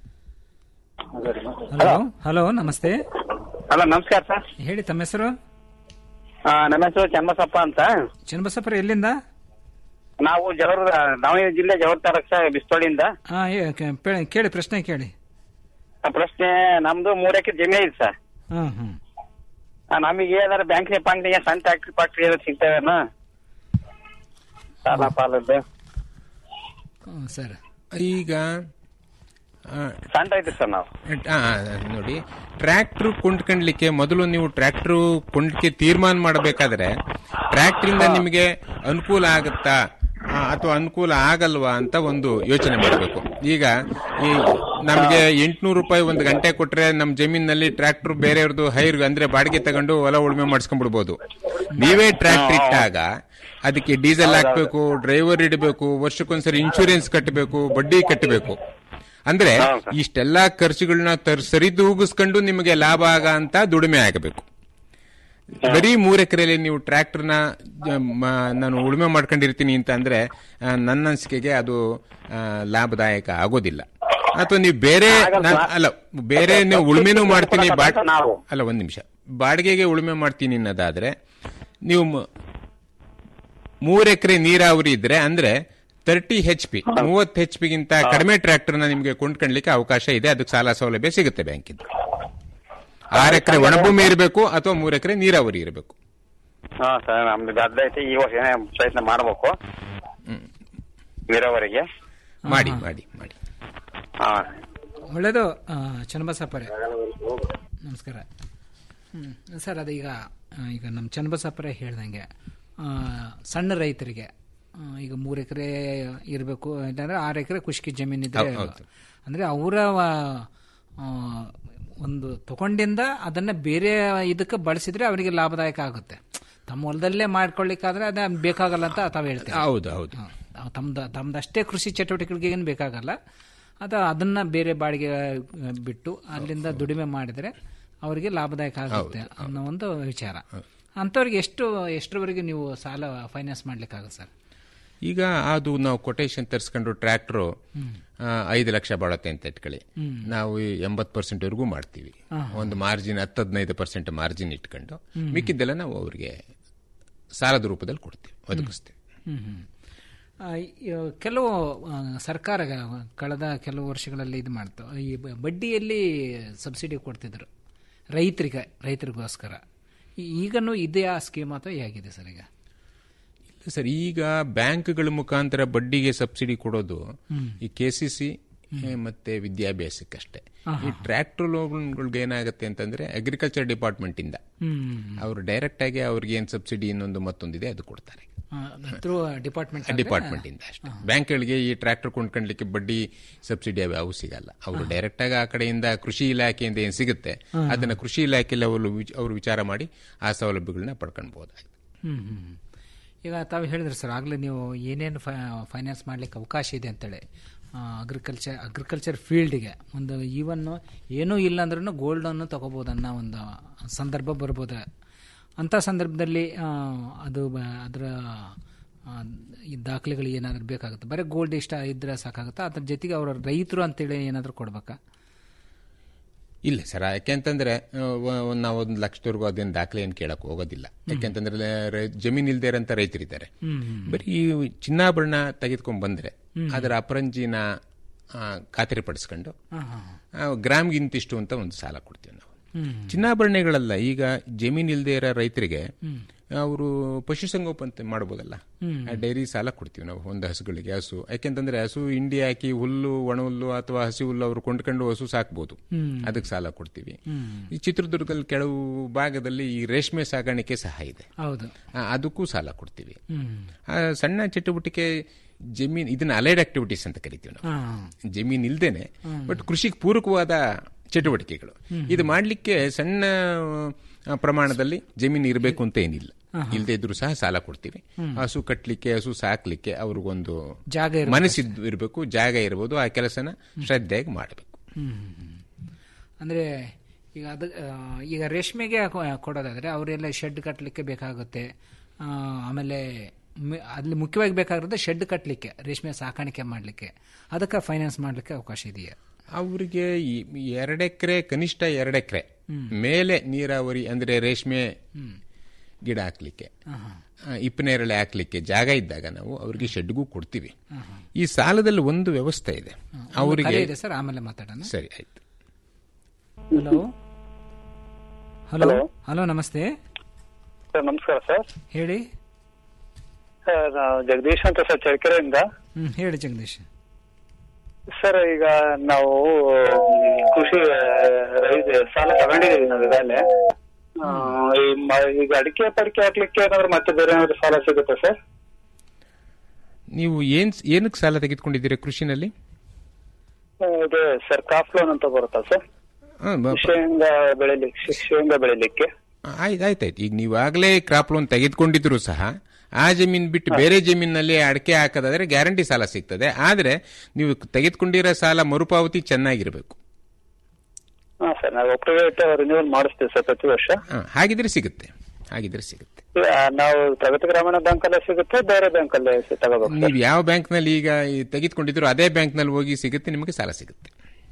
Speaker 16: ಹಲೋ ಹಲೋ ನಮಸ್ತೆ
Speaker 19: ಹಲೋ ನಮಸ್ಕಾರ ಸರ್
Speaker 16: ಹೇಳಿ ತಮ್ಮ ಹೆಸರು
Speaker 19: ಆ, ನಮ್ಮ ಹೆಸರು ಚನ್ನಬಸಪ್ಪ ಅಂತ
Speaker 16: ಚನ್ನಬಸಪ್ಪರ ಎಲ್ಲಿಂದ
Speaker 19: ನಾವು ಜವರ್ ದಾವಣಗೆರೆ ಜಿಲ್ಲೆ ಜವರ್ ತಾಲೂಕ ಬಿಸ್ತೋಳಿಯಿಂದ
Speaker 16: ಹಾ ಏ- ಕೆ- ಪೇ- ಕೇಳಿ ಪ್ರಶ್ನೆ ಕೇಳಿ
Speaker 19: ಆ ಪ್ರಶ್ನೆ ನಮ್ದು ಮೂರ್ ಎಕರೆ ಜಮೀನು ಇದೆ ಸರ್
Speaker 16: ಹ್ಮ್ ಹ್ಮ್
Speaker 19: ಆ, ನಮಗೆ ಏನಾರ ಬ್ಯಾಂಕ್ ಪಾಂಕ್ನಿಗೆ ಸಣ್ಣ ಟ್ಯಾಕ್ಟ್ರಿ ಪಾಕ್ಟ್ರಿ ಏನಾದ್ರು ಸಿಗ್ತಾವೇನ ಸಾಲ ಪಾಲದ್ದು
Speaker 16: ಹ್ಮ್, ಸರ್
Speaker 17: ಈಗ ಆ,
Speaker 19: ಸಣ್ಣ ಐತಿ ಸರ್ ನಾವು
Speaker 17: ಆ, ನೋಡಿ ಟ್ರ್ಯಾಕ್ಟರ್ ಕೊಂಡ್ಕೊಂಡ್ಲಿಕ್ಕೆ ಮೊದಲು ನೀವು ಟ್ರ್ಯಾಕ್ಟರ್ ಕೊಂಡ್ಲಿಕ್ಕೆ ತೀರ್ಮಾನ ಮಾಡಬೇಕಾದ್ರೆ ಟ್ರ್ಯಾಕ್ಟರಿಂದ ನಿಮಗೆ ಅನುಕೂಲ ಆಗುತ್ತಾ ಆ, ಅಥವಾ ಅನುಕೂಲ ಆಗಲ್ವಾ ಅಂತ ಒಂದು ಯೋಚನೆ ಮಾಡಬೇಕು ಈಗ ಈ ನಮಗೆ ಎಂಟ್ನೂರು ರೂಪಾಯಿ ಒಂದು ಗಂಟೆ ಕೊಟ್ರೆ ನಮ್ಮ ಜಮೀನಿನಲ್ಲಿ ಟ್ರ್ಯಾಕ್ಟರ್ ಬೇರೆಯವ್ರದ್ದು ಹೈರ್ ಅಂದ್ರೆ ಬಾಡಿಗೆ ತಗೊಂಡು ಹೊಲ ಉಳುಮೆ ಮಾಡಿಸ್ಕೊಂಡ್ಬಿಡ್ಬೋದು ನೀವೇ ಟ್ರ್ಯಾಕ್ಟರ್ ಇಟ್ಟಾಗ ಅದಕ್ಕೆ ಡೀಸೆಲ್ ಹಾಕ್ಬೇಕು ಡ್ರೈವರ್ ಇಡಬೇಕು ವರ್ಷಕ್ಕೊಂದ್ಸರಿ ಇನ್ಶೂರೆನ್ಸ್ ಕಟ್ಟಬೇಕು ಬಡ್ಡಿ ಕಟ್ಟಬೇಕು ಅಂದ್ರೆ ಇಷ್ಟೆಲ್ಲಾ ಖರ್ಚುಗಳನ್ನ ತರ್ ಸರಿದೂಗಿಸ್ಕೊಂಡು ನಿಮಗೆ ಲಾಭ ಆಗ ಅಂತ ದುಡಿಮೆ ಆಗಬೇಕು ಬರೀ ಮೂರ್ ಎಕರೆಯಲ್ಲಿ ನೀವು ಟ್ರ್ಯಾಕ್ಟರ್ನ ನಾನು ಉಳುಮೆ ಮಾಡ್ಕೊಂಡಿರ್ತೀನಿ ಅಂತ ಅಂದ್ರೆ ಆ, ನನ್ನ ಅನಿಸಿಕೆಗೆ ಅದು ಆ, ಲಾಭದಾಯಕ ಆಗೋದಿಲ್ಲ ಅಥವಾ ನೀವು ಬೇರೆ ನಾನ್- ಅಲ್ಲ ಬೇರೆ ನೀವು ಉಳುಮೆನೂ ಮಾಡ್ತೀನಿ ಬಾ- ಅಲ್ಲ ಒಂದ್ ನಿಮಿಷ ಬಾಡಿಗೆಗೆ ಉಳುಮೆ ಮಾಡ್ತೀನಿ ಅನ್ನೋದಾದ್ರೆ ನೀವು ಮ- ಮೂರ್ ಎಕರೆ ನೀರಾವರಿ ಇದ್ರೆ ಅಂದ್ರೆ ತರ್ಟಿ ಹೆಚ್ ಪಿ ಮೂವತ್ತು ಹೆಚ್ ಪಿಗಿಂತ ಕಡಿಮೆ ಟ್ರ್ಯಾಕ್ಟರ್ನ ನಿಮಗೆ ಕೊಂಡ್ಕೊಳ್ಲಿಕ್ಕೆ ಅವಕಾಶ ಇದೆ ಅದಕ್ಕೆ ಸಾಲ ಸೌಲಭ್ಯ ಸಿಗುತ್ತೆ ಬ್ಯಾಂಕಿಂದ ಆರು ಎಕರೆ ಒಣಭೂಮಿ ಇರಬೇಕು ಅಥವಾ ಮೂರ್ ಎಕರೆ ನೀರಾವರಿ ಇರಬೇಕು
Speaker 19: ಹಾ ಸರ್ ನಮ್ದು ಗದ್ದೆ ಐತಿ ಈ ವರ್ಷ ಏನೇ ಪ್ರಯತ್ನ ಮಾಡ್ಬೇಕು ನೀರಾವರಿಗೆ
Speaker 17: ಮಾಡಿ ಮಾಡಿ ಮಾಡಿ
Speaker 19: ಹಾ
Speaker 16: ಒಳ್ಳೇದು ಆ, ಚನ್ನಬಸಪ್ಪರೇ ನಮಸ್ಕಾರ ಹ್ಮ್. ಸರ್ ಅದೀಗ ಆ, ಈಗ ನಮ್ಮ ಚನ್ನಬಸಪ್ಪರೇ ಹೇಳ್ದಂಗೆ ಆ, ಸಣ್ಣ ರೈತರಿಗೆ ಆ, ಈಗ ಮೂರು ಎಕರೆ ಇರಬೇಕು ಇಲ್ಲಾಂದ್ರೆ ಆರು ಎಕರೆ ಖುಷ್ಕಿ ಜಮೀನಿದ್ರೆ
Speaker 17: ಹೌದು, ಹೌದು.
Speaker 16: ಅಂದ್ರೆ ಅವರ ಒಂದು ತಗೊಂಡಿಂದ ಅದನ್ನ ಬೇರೆ ಇದಕ್ಕೆ ಬಳಸಿದ್ರೆ ಅವರಿಗೆ ಲಾಭದಾಯಕ ಆಗುತ್ತೆ ತಮ್ಮ ಹೊಲದಲ್ಲೇ ಮಾಡ್ಕೊಳ್ಳಿಕ್ಕಾದ್ರೆ ಅದೇ ಬೇಕಾಗಲ್ಲ ಅಂತ ತಾವು ಹೇಳ್ತೀವಿ
Speaker 17: ಹೌದು ಹೌದು
Speaker 16: ತಮ್ದು ತಮ್ದಷ್ಟೇ ಕೃಷಿ ಚಟುವಟಿಕೆಗಳಿಗೆ ಏನು ಬೇಕಾಗಲ್ಲ ಅದು ಅದನ್ನ ಬೇರೆ ಬಾಡಿಗೆ ಆ, ಬಿಟ್ಟು ಅಲ್ಲಿಂದ ದುಡಿಮೆ ಮಾಡಿದ್ರೆ ಅವರಿಗೆ ಲಾಭದಾಯಕ ಆಗುತ್ತೆ ಅನ್ನೋ ಒಂದು ವಿಚಾರ ಅಂಥವ್ರಿಗೆ ಎಷ್ಟು ಎಷ್ಟರವರೆಗೆ ನೀವು ಸಾಲ ಫೈನಾನ್ಸ್ ಮಾಡ್ಲಿಕ್ಕಾಗುತ್ತೆ ಸರ್
Speaker 17: ಈಗ ಅದು ನಾವು ಕೊಟೇಶನ್ ತರಿಸ್ಕೊಂಡು ಟ್ರ್ಯಾಕ್ಟ್ರು ಐದು ಲಕ್ಷ ಬಾಳತ್ತೆ ಅಂತ ಇಟ್ಕೊಳ್ಳಿ
Speaker 16: ಹ್ಮ್.
Speaker 17: ನಾವು ಎಂಬತ್ತು ಪರ್ಸೆಂಟ್ವರೆಗೂ ಮಾಡ್ತೀವಿ
Speaker 16: ಹಾ.
Speaker 17: ಒಂದು ಮಾರ್ಜಿನ್ ಹತ್ತು ಹದಿನೈದು ಪರ್ಸೆಂಟ್ ಮಾರ್ಜಿನ್ ಇಟ್ಕೊಂಡು
Speaker 16: ಹ್ಮ್.
Speaker 17: ಮಿಕ್ಕಿದ್ದೆಲ್ಲ ನಾವು ಅವರಿಗೆ ಸಾಲದ ರೂಪದಲ್ಲಿ ಕೊಡ್ತೀವಿ ಒದಗಿಸ್ತೀವಿ
Speaker 16: ಹ್ಮ್, ಹ್ಮ್. ಆ, ಈ, ಕೆಲವು ಆ, ಸರ್ಕಾರ ಕಳೆದ ಕೆಲವು ವರ್ಷಗಳಲ್ಲಿ ಇದು ಮಾಡ್ತು ಈ ಬ- ಬಡ್ಡಿಯಲ್ಲಿ ಸಬ್ಸಿಡಿ ಕೊಡ್ತಿದ್ರು ರೈತರಿಗೆ ರೈತರಿಗೋಸ್ಕರ ಈ- ಈಗನೂ ಇದೆಯಾ ಸ್ಕೀಮ್ ಅಥವಾ ಹೇಗಿದೆ ಸರ್ ಈಗ
Speaker 17: ಇಲ್ಲ ಸರ್ ಈಗ ಬ್ಯಾಂಕ್ಗಳ ಮುಖಾಂತರ ಬಡ್ಡಿಗೆ ಸಬ್ಸಿಡಿ ಕೊಡೋದು
Speaker 16: ಹ್ಮ್.
Speaker 17: ಈ ಕೆ ಸಿ ಸಿ ಮತ್ತೆ ವಿದ್ಯಾಭ್ಯಾಸಕ್ಕಷ್ಟೇ
Speaker 16: ಆಹಾ.
Speaker 17: ಈ ಟ್ರ್ಯಾಕ್ಟರ್ ಲೋನ್ಗಳಿಗೆ ಏನಾಗುತ್ತೆ ಅಂತಂದ್ರೆ ಅಗ್ರಿಕಲ್ಚರ್ ಡಿಪಾರ್ಟ್ಮೆಂಟ್ ಇಂದ
Speaker 16: ಹ್ಮ್.
Speaker 17: ಅವರು ಡೈರೆಕ್ಟ್ ಆಗಿ ಅವ್ರಿಗೆ ಏನ್ ಸಬ್ಸಿಡಿ ಇನ್ನೊಂದು ಮತ್ತೊಂದಿದೆ ಅದು ಕೊಡ್ತಾರೆ
Speaker 16: ಥ್ರೂ ಡಿಪಾರ್ಟ್ಮೆಂಟ್
Speaker 17: ಡಿಪಾರ್ಟ್ಮೆಂಟ್ ಇಂದ ಅಷ್ಟೇ ಬ್ಯಾಂಕ್ಗಳಿಗೆ ಈ ಟ್ರ್ಯಾಕ್ಟರ್ ಕೊಂಡ್ಕೊಂಡ್ಲಿಕ್ಕೆ ಬಡ್ಡಿ ಸಬ್ಸಿಡಿ ಅವು ಸಿಗಲ್ಲ ಅವರು ಡೈರೆಕ್ಟ್ ಆಗಿ ಆ ಕಡೆಯಿಂದ ಕೃಷಿ ಇಲಾಖೆಯಿಂದ ಏನ್ ಸಿಗುತ್ತೆ
Speaker 16: ಹಾ.
Speaker 17: ಅದನ್ನ ಕೃಷಿ ಇಲಾಖೆಯಲ್ಲಿ ಅವರು ವಿಚ- ಅವರು ವಿಚಾರ ಮಾಡಿ ಆ ಸೌಲಭ್ಯಗಳನ್ನ ಪಡ್ಕೊಳ್ಬಹುದಾಗಿದೆ
Speaker 16: ಹ್ಮ್ ಹ್ಮ್ ಹ್ಮ್. ಈಗ ತಾವು ಹೇಳಿದ್ರಿ ಸರ್ ಆಗಲೇ ನೀವು ಏನೇನು ಫೈನಾನ್ಸ್ ಮಾಡ್ಲಿಕ್ಕೆ ಅವಕಾಶ ಇದೆ ಅಂತೇಳಿ ಅಗ್ರಿಕಲ್ಚರ್ ಅಗ್ರಿಕಲ್ಚರ್ ಫೀಲ್ಡ್ಗೆ ಒಂದು ಈವನ್ ಏನೂ ಇಲ್ಲ ಅಂದ್ರೂ ಗೋಲ್ಡನ್ನು ತಗೋಬೋದು ಅನ್ನೋ ಒಂದು ಸಂದರ್ಭ ಬರ್ಬೋದು ಅಂಥ ಸಂದರ್ಭದಲ್ಲಿ ಆ, ಅದು ಬ- ಅದರ ಆ, ಈ ದಾಖಲೆಗಳು ಏನಾದರೂ ಬೇಕಾಗುತ್ತೆ ಬರೀ ಗೋಲ್ಡ್ ಇಷ್ಟ ಇದ್ರೆ ಸಾಕಾಗುತ್ತಾ ಅದ್ರ ಜೊತೆಗೆ ಅವರ ರೈತರು ಅಂತೇಳಿ ಏನಾದರೂ ಕೊಡ್ಬೇಕಾ
Speaker 17: ಇಲ್ಲ ಸರ್ ಯಾಕೆಂತಂದ್ರೆ ಆ, ವ- ಒಂದ್ ನಾವು ಒಂದು ಲಕ್ಷದವರೆಗೂ ಅದೇನು ದಾಖಲೆ ಏನು ಕೇಳಕ್ ಹೋಗೋದಿಲ್ಲ ಯಾಕೆಂತಂದ್ರೆ ರೈ- ಜಮೀನ್ ಇಲ್ದೇ ಇರೋಂಥ ರೈತರಿದ್ದಾರೆ
Speaker 16: ಹ್ಮ್, ಹ್ಮ್.
Speaker 17: ಬರೀ ಈ ಚಿನ್ನಾಭರಣ ತೆಗೆದುಕೊಂಡ್ ಬಂದ್ರೆ
Speaker 16: ಹ್ಮ್.
Speaker 17: ಅದರ ಅಪರಂಜಿನ ಆ, ಖಾತರಿಪಡಿಸ್ಕೊಂಡು
Speaker 16: ಹಾ, ಹಾ.
Speaker 17: ಆ, ಗ್ರಾಮ್ಗಿಂತಿಷ್ಟು ಅಂತ ಒಂದು ಸಾಲ ಕೊಡ್ತೀವಿ ನಾವು
Speaker 16: ಹ್ಮ್.
Speaker 17: ಚಿನ್ನಾಭರಣಗಳಲ್ಲ ಈಗ ಜಮೀನ್ ಇಲ್ದೇ ಇರೋ ರೈತರಿಗೆ
Speaker 16: ಹ್ಮ್.
Speaker 17: ಅವರು ಪಶುಸಂಗೋಪನೆ ಮಾಡ್ಬೋದಲ್ಲ
Speaker 16: ಹ್ಮ್.
Speaker 17: ಆ ಡೈರಿ ಸಾಲ ಕೊಡ್ತೀವಿ ನಾವು ಒಂದು ಹಸುಗಳಿಗೆ ಹಸು ಯಾಕೆಂತಂದ್ರೆ ಹಸು ಹಿಂಡಿ ಹಾಕಿ ಹುಲ್ಲು ಒಣ ಹುಲ್ಲು ಅಥವಾ ಹಸಿ ಹುಲ್ಲು ಅವರು ಕೊಂಡ್ಕೊಂಡು ಹಸು ಸಾಕ್ಬೋದು
Speaker 16: ಹ್ಮ್.
Speaker 17: ಅದಕ್ಕೆ ಸಾಲ ಕೊಡ್ತೀವಿ
Speaker 16: ಹ್ಮ್.
Speaker 17: ಈ ಚಿತ್ರದುರ್ಗದಲ್ಲಿ ಕೆಲವು ಭಾಗದಲ್ಲಿ ಈ ರೇಷ್ಮೆ ಸಾಗಾಣಿಕೆ ಸಹ ಇದೆ
Speaker 16: ಹೌದು
Speaker 17: ಆ, ಅದಕ್ಕೂ ಸಾಲ ಕೊಡ್ತೀವಿ
Speaker 16: ಹ್ಮ್.
Speaker 17: ಆ, ಸಣ್ಣ ಚಟುವಟಿಕೆ ಜಮೀನ್ ಇದನ್ನ ಅಲೈಡ್ ಆಕ್ಟಿವಿಟೀಸ್ ಅಂತ ಕರಿತೀವಿ ನಾವು
Speaker 16: ಹಾ.
Speaker 17: ಜಮೀನ್ ಇಲ್ದೇನೆ
Speaker 16: ಹ್ಮ್.
Speaker 17: ಬಟ್ ಕೃಷಿಗೆ ಪೂರಕವಾದ ಚಟುವಟಿಕೆಗಳು
Speaker 16: ಹ್ಮ್.
Speaker 17: ಇದು ಮಾಡಲಿಕ್ಕೆ ಸಣ್ಣ ಆ, ಪ್ರಮಾಣದಲ್ಲಿ ಜಮೀನು ಇರಬೇಕು ಅಂತ ಏನಿಲ್ಲ
Speaker 16: ಆಹಾ.
Speaker 17: ಇಲ್ಲದೆ ಇದ್ರೂ ಸಹ ಸಾಲ ಕೊಡ್ತೀವಿ
Speaker 16: ಹ್ಮ್.
Speaker 17: ಹಸು ಕಟ್ಟಲಿಕ್ಕೆ ಹಸು ಸಾಕ್ಲಿಕ್ಕೆ ಅವ್ರಿಗೊಂದು
Speaker 16: ಜಾಗ ಇರ್ಬೇಕು
Speaker 17: ಮನಸ್ಸಿದ್ದು ಇರಬೇಕು ಜಾಗ ಇರಬಹುದು ಆ ಕೆಲಸನ ಶ್ರದ್ಧೆಯಾಗಿ ಮಾಡಬೇಕು
Speaker 16: ಹ್ಮ್, ಹ್ಮ್, ಹ್ಮ್. ಅಂದ್ರೆ ಈಗ ಅದು ಆ, ಈಗ ರೇಷ್ಮೆಗೆ ಕೊ- ಕೊಡೋದಾದ್ರೆ ಅವರೆಲ್ಲ ಶೆಡ್ ಕಟ್ಟಲಿಕ್ಕೆ ಬೇಕಾಗುತ್ತೆ ಆ, ಆಮೇಲೆ ಮೆ- ಅಲ್ಲಿ ಮುಖ್ಯವಾಗಿ ಬೇಕಾಗಿರೋದು ಶೆಡ್ ಕಟ್ಟಲಿಕ್ಕೆ ರೇಷ್ಮೆ ಸಾಕಾಣಿಕೆ ಮಾಡಲಿಕ್ಕೆ ಅದಕ್ಕೆ ಫೈನಾನ್ಸ್ ಮಾಡಲಿಕ್ಕೆ ಅವಕಾಶ ಇದೆಯಾ
Speaker 17: ಅವ್ರಿಗೆ ಎರಡು ಎಕರೆ ಕನಿಷ್ಠ ಎರಡು ಎಕರೆ
Speaker 16: ಹ್ಮ್.
Speaker 17: ಮೇಲೆ ನೀರಾವರಿ ಅಂದ್ರೆ ರೇಷ್ಮೆ
Speaker 16: ಹ್ಮ್.
Speaker 17: ಗಿಡ ಹಾಕ್ಲಿಕ್ಕೆ
Speaker 16: ಆಹಾ.
Speaker 17: ಆ, ಇಪ್ಪನೇರಳೆ ಹಾಕ್ಲಿಕ್ಕೆ ಜಾಗ ಇದ್ದಾಗ ನಾವು ಅವರಿಗೆ ಶೆಡ್ಗೂ ಕೊಡ್ತೀವಿ
Speaker 16: ಆಹಾ.
Speaker 17: ಈ ಸಾಲದಲ್ಲಿ ಒಂದು ವ್ಯವಸ್ಥೆ ಇದೆ
Speaker 16: ಒಂದು
Speaker 17: ಅವರಿಗೆ
Speaker 16: ಕರೆ ಇದೆ ಸರ್ ಆಮೇಲೆ ಮಾತಾಡೋಣ
Speaker 17: ಸರಿ ಆಯ್ತು
Speaker 16: ಹಲೋ ಹಲೋ ಹಲೋ ನಮಸ್ತೆ
Speaker 19: ಸರ್ ನಮಸ್ಕಾರ ಸರ್
Speaker 16: ಹೇಳಿ
Speaker 19: ಸರ್ ನಾವು ಜಗದೀಶ್ ಅಂತ ಸರ್ ಚಳ್ಳಕೆರೆಯಿಂದ
Speaker 16: ಹ್ಮ್ ಹೇಳಿ ಜಗದೀಶ್
Speaker 19: ಸರ್ ಈಗ ನಾವು ಕೃಷಿ ರೈತ ಸಾಲ ತಗೊಂಡಿದ್ದೀವಿ ನಾವು ಈಗಾಗಲೇ ಆ, ಈ ಮ- ಈಗ ಅಡಿಕೆ ಪಡಿಕೆ ಹಾಕ್ಲಿಕ್ಕೆ ಏನಾದ್ರು ಮತ್ತೆ ಬೇರೆ ಏನಾದ್ರು ಸಾಲ ಸಿಗುತ್ತೆ ಸರ್
Speaker 17: ನೀವು ಏನ್ ಏನಕ್ಕೆ ಸಾಲ ತೆಗೆದುಕೊಂಡಿದ್ದೀರಾ ಕೃಷಿನಲ್ಲಿ
Speaker 19: ಆ, ಇದೆ ಸರ್ ಕಾಫ್ ಲೋನ್ ಅಂತ ಬರುತ್ತಾ ಸರ್
Speaker 17: ಆ, ಬ-
Speaker 19: ಶೇಂಗಾ ಬೆಳಿಲಿಕ್ಕೆ ಶೇಂಗಾ ಬೆಳಿಲಿಕ್ಕೆ
Speaker 17: ಆಯ್ತು ಆಯ್ತಾಯ್ತು ಈಗ ನೀವು ಆಗ್ಲೇ ಕ್ರಾಪ್ ಲೋನ್ ತೆಗೆದುಕೊಂಡಿದ್ರು ಸಹ ಆ ಜಮೀನ್ ಬಿಟ್ಟು ಬೇರೆ ಜಮೀನಿನಲ್ಲಿ ಅಡಕೆ ಹಾಕೋದಾದ್ರೆ ಗ್ಯಾರಂಟಿ ಸಾಲ ಸಿಗ್ತದೆ ಆದ್ರೆ ನೀವು ತೆಗೆದುಕೊಂಡಿರೋ ಸಾಲ ಮರುಪಾವತಿ ಚೆನ್ನಾಗಿರ್ಬೇಕು
Speaker 19: ಹಾ ಸರ್ ನಾವು ಅಪ್ಟುಡೇಟ್ ರಿನ್ಯೂವಲ್ ಮಾಡಿಸ್ತೀವಿ ಸರ್ ಪ್ರತಿ ವರ್ಷ
Speaker 17: ಆ, ಹಾಗಿದ್ರೆ ಸಿಗುತ್ತೆ ಹಾಗಿದ್ರೆ ಸಿಗುತ್ತೆ
Speaker 19: ಆ, ನಾವು ಪ್ರಗತಿ ಗ್ರಾಮೀಣ ಬ್ಯಾಂಕ್ ಅಲ್ಲೇ ಸಿಗುತ್ತೆ ಬೇರೆ ಬ್ಯಾಂಕ್ ಅಲ್ಲೇ ಸಿ- ತಗೋಬೇಕು ಸರ್
Speaker 17: ನೀವು ಯಾವ ಬ್ಯಾಂಕ್ ನಲ್ಲಿ ಈಗ ಈ ತೆಗೆದುಕೊಂಡಿದ್ರು ಅದೇ ಬ್ಯಾಂಕ್ ನಲ್ಲಿ ಹೋಗಿ ಸಿಗುತ್ತೆ ನಿಮಗೆ ಸಾಲ ಸಿಗುತ್ತೆ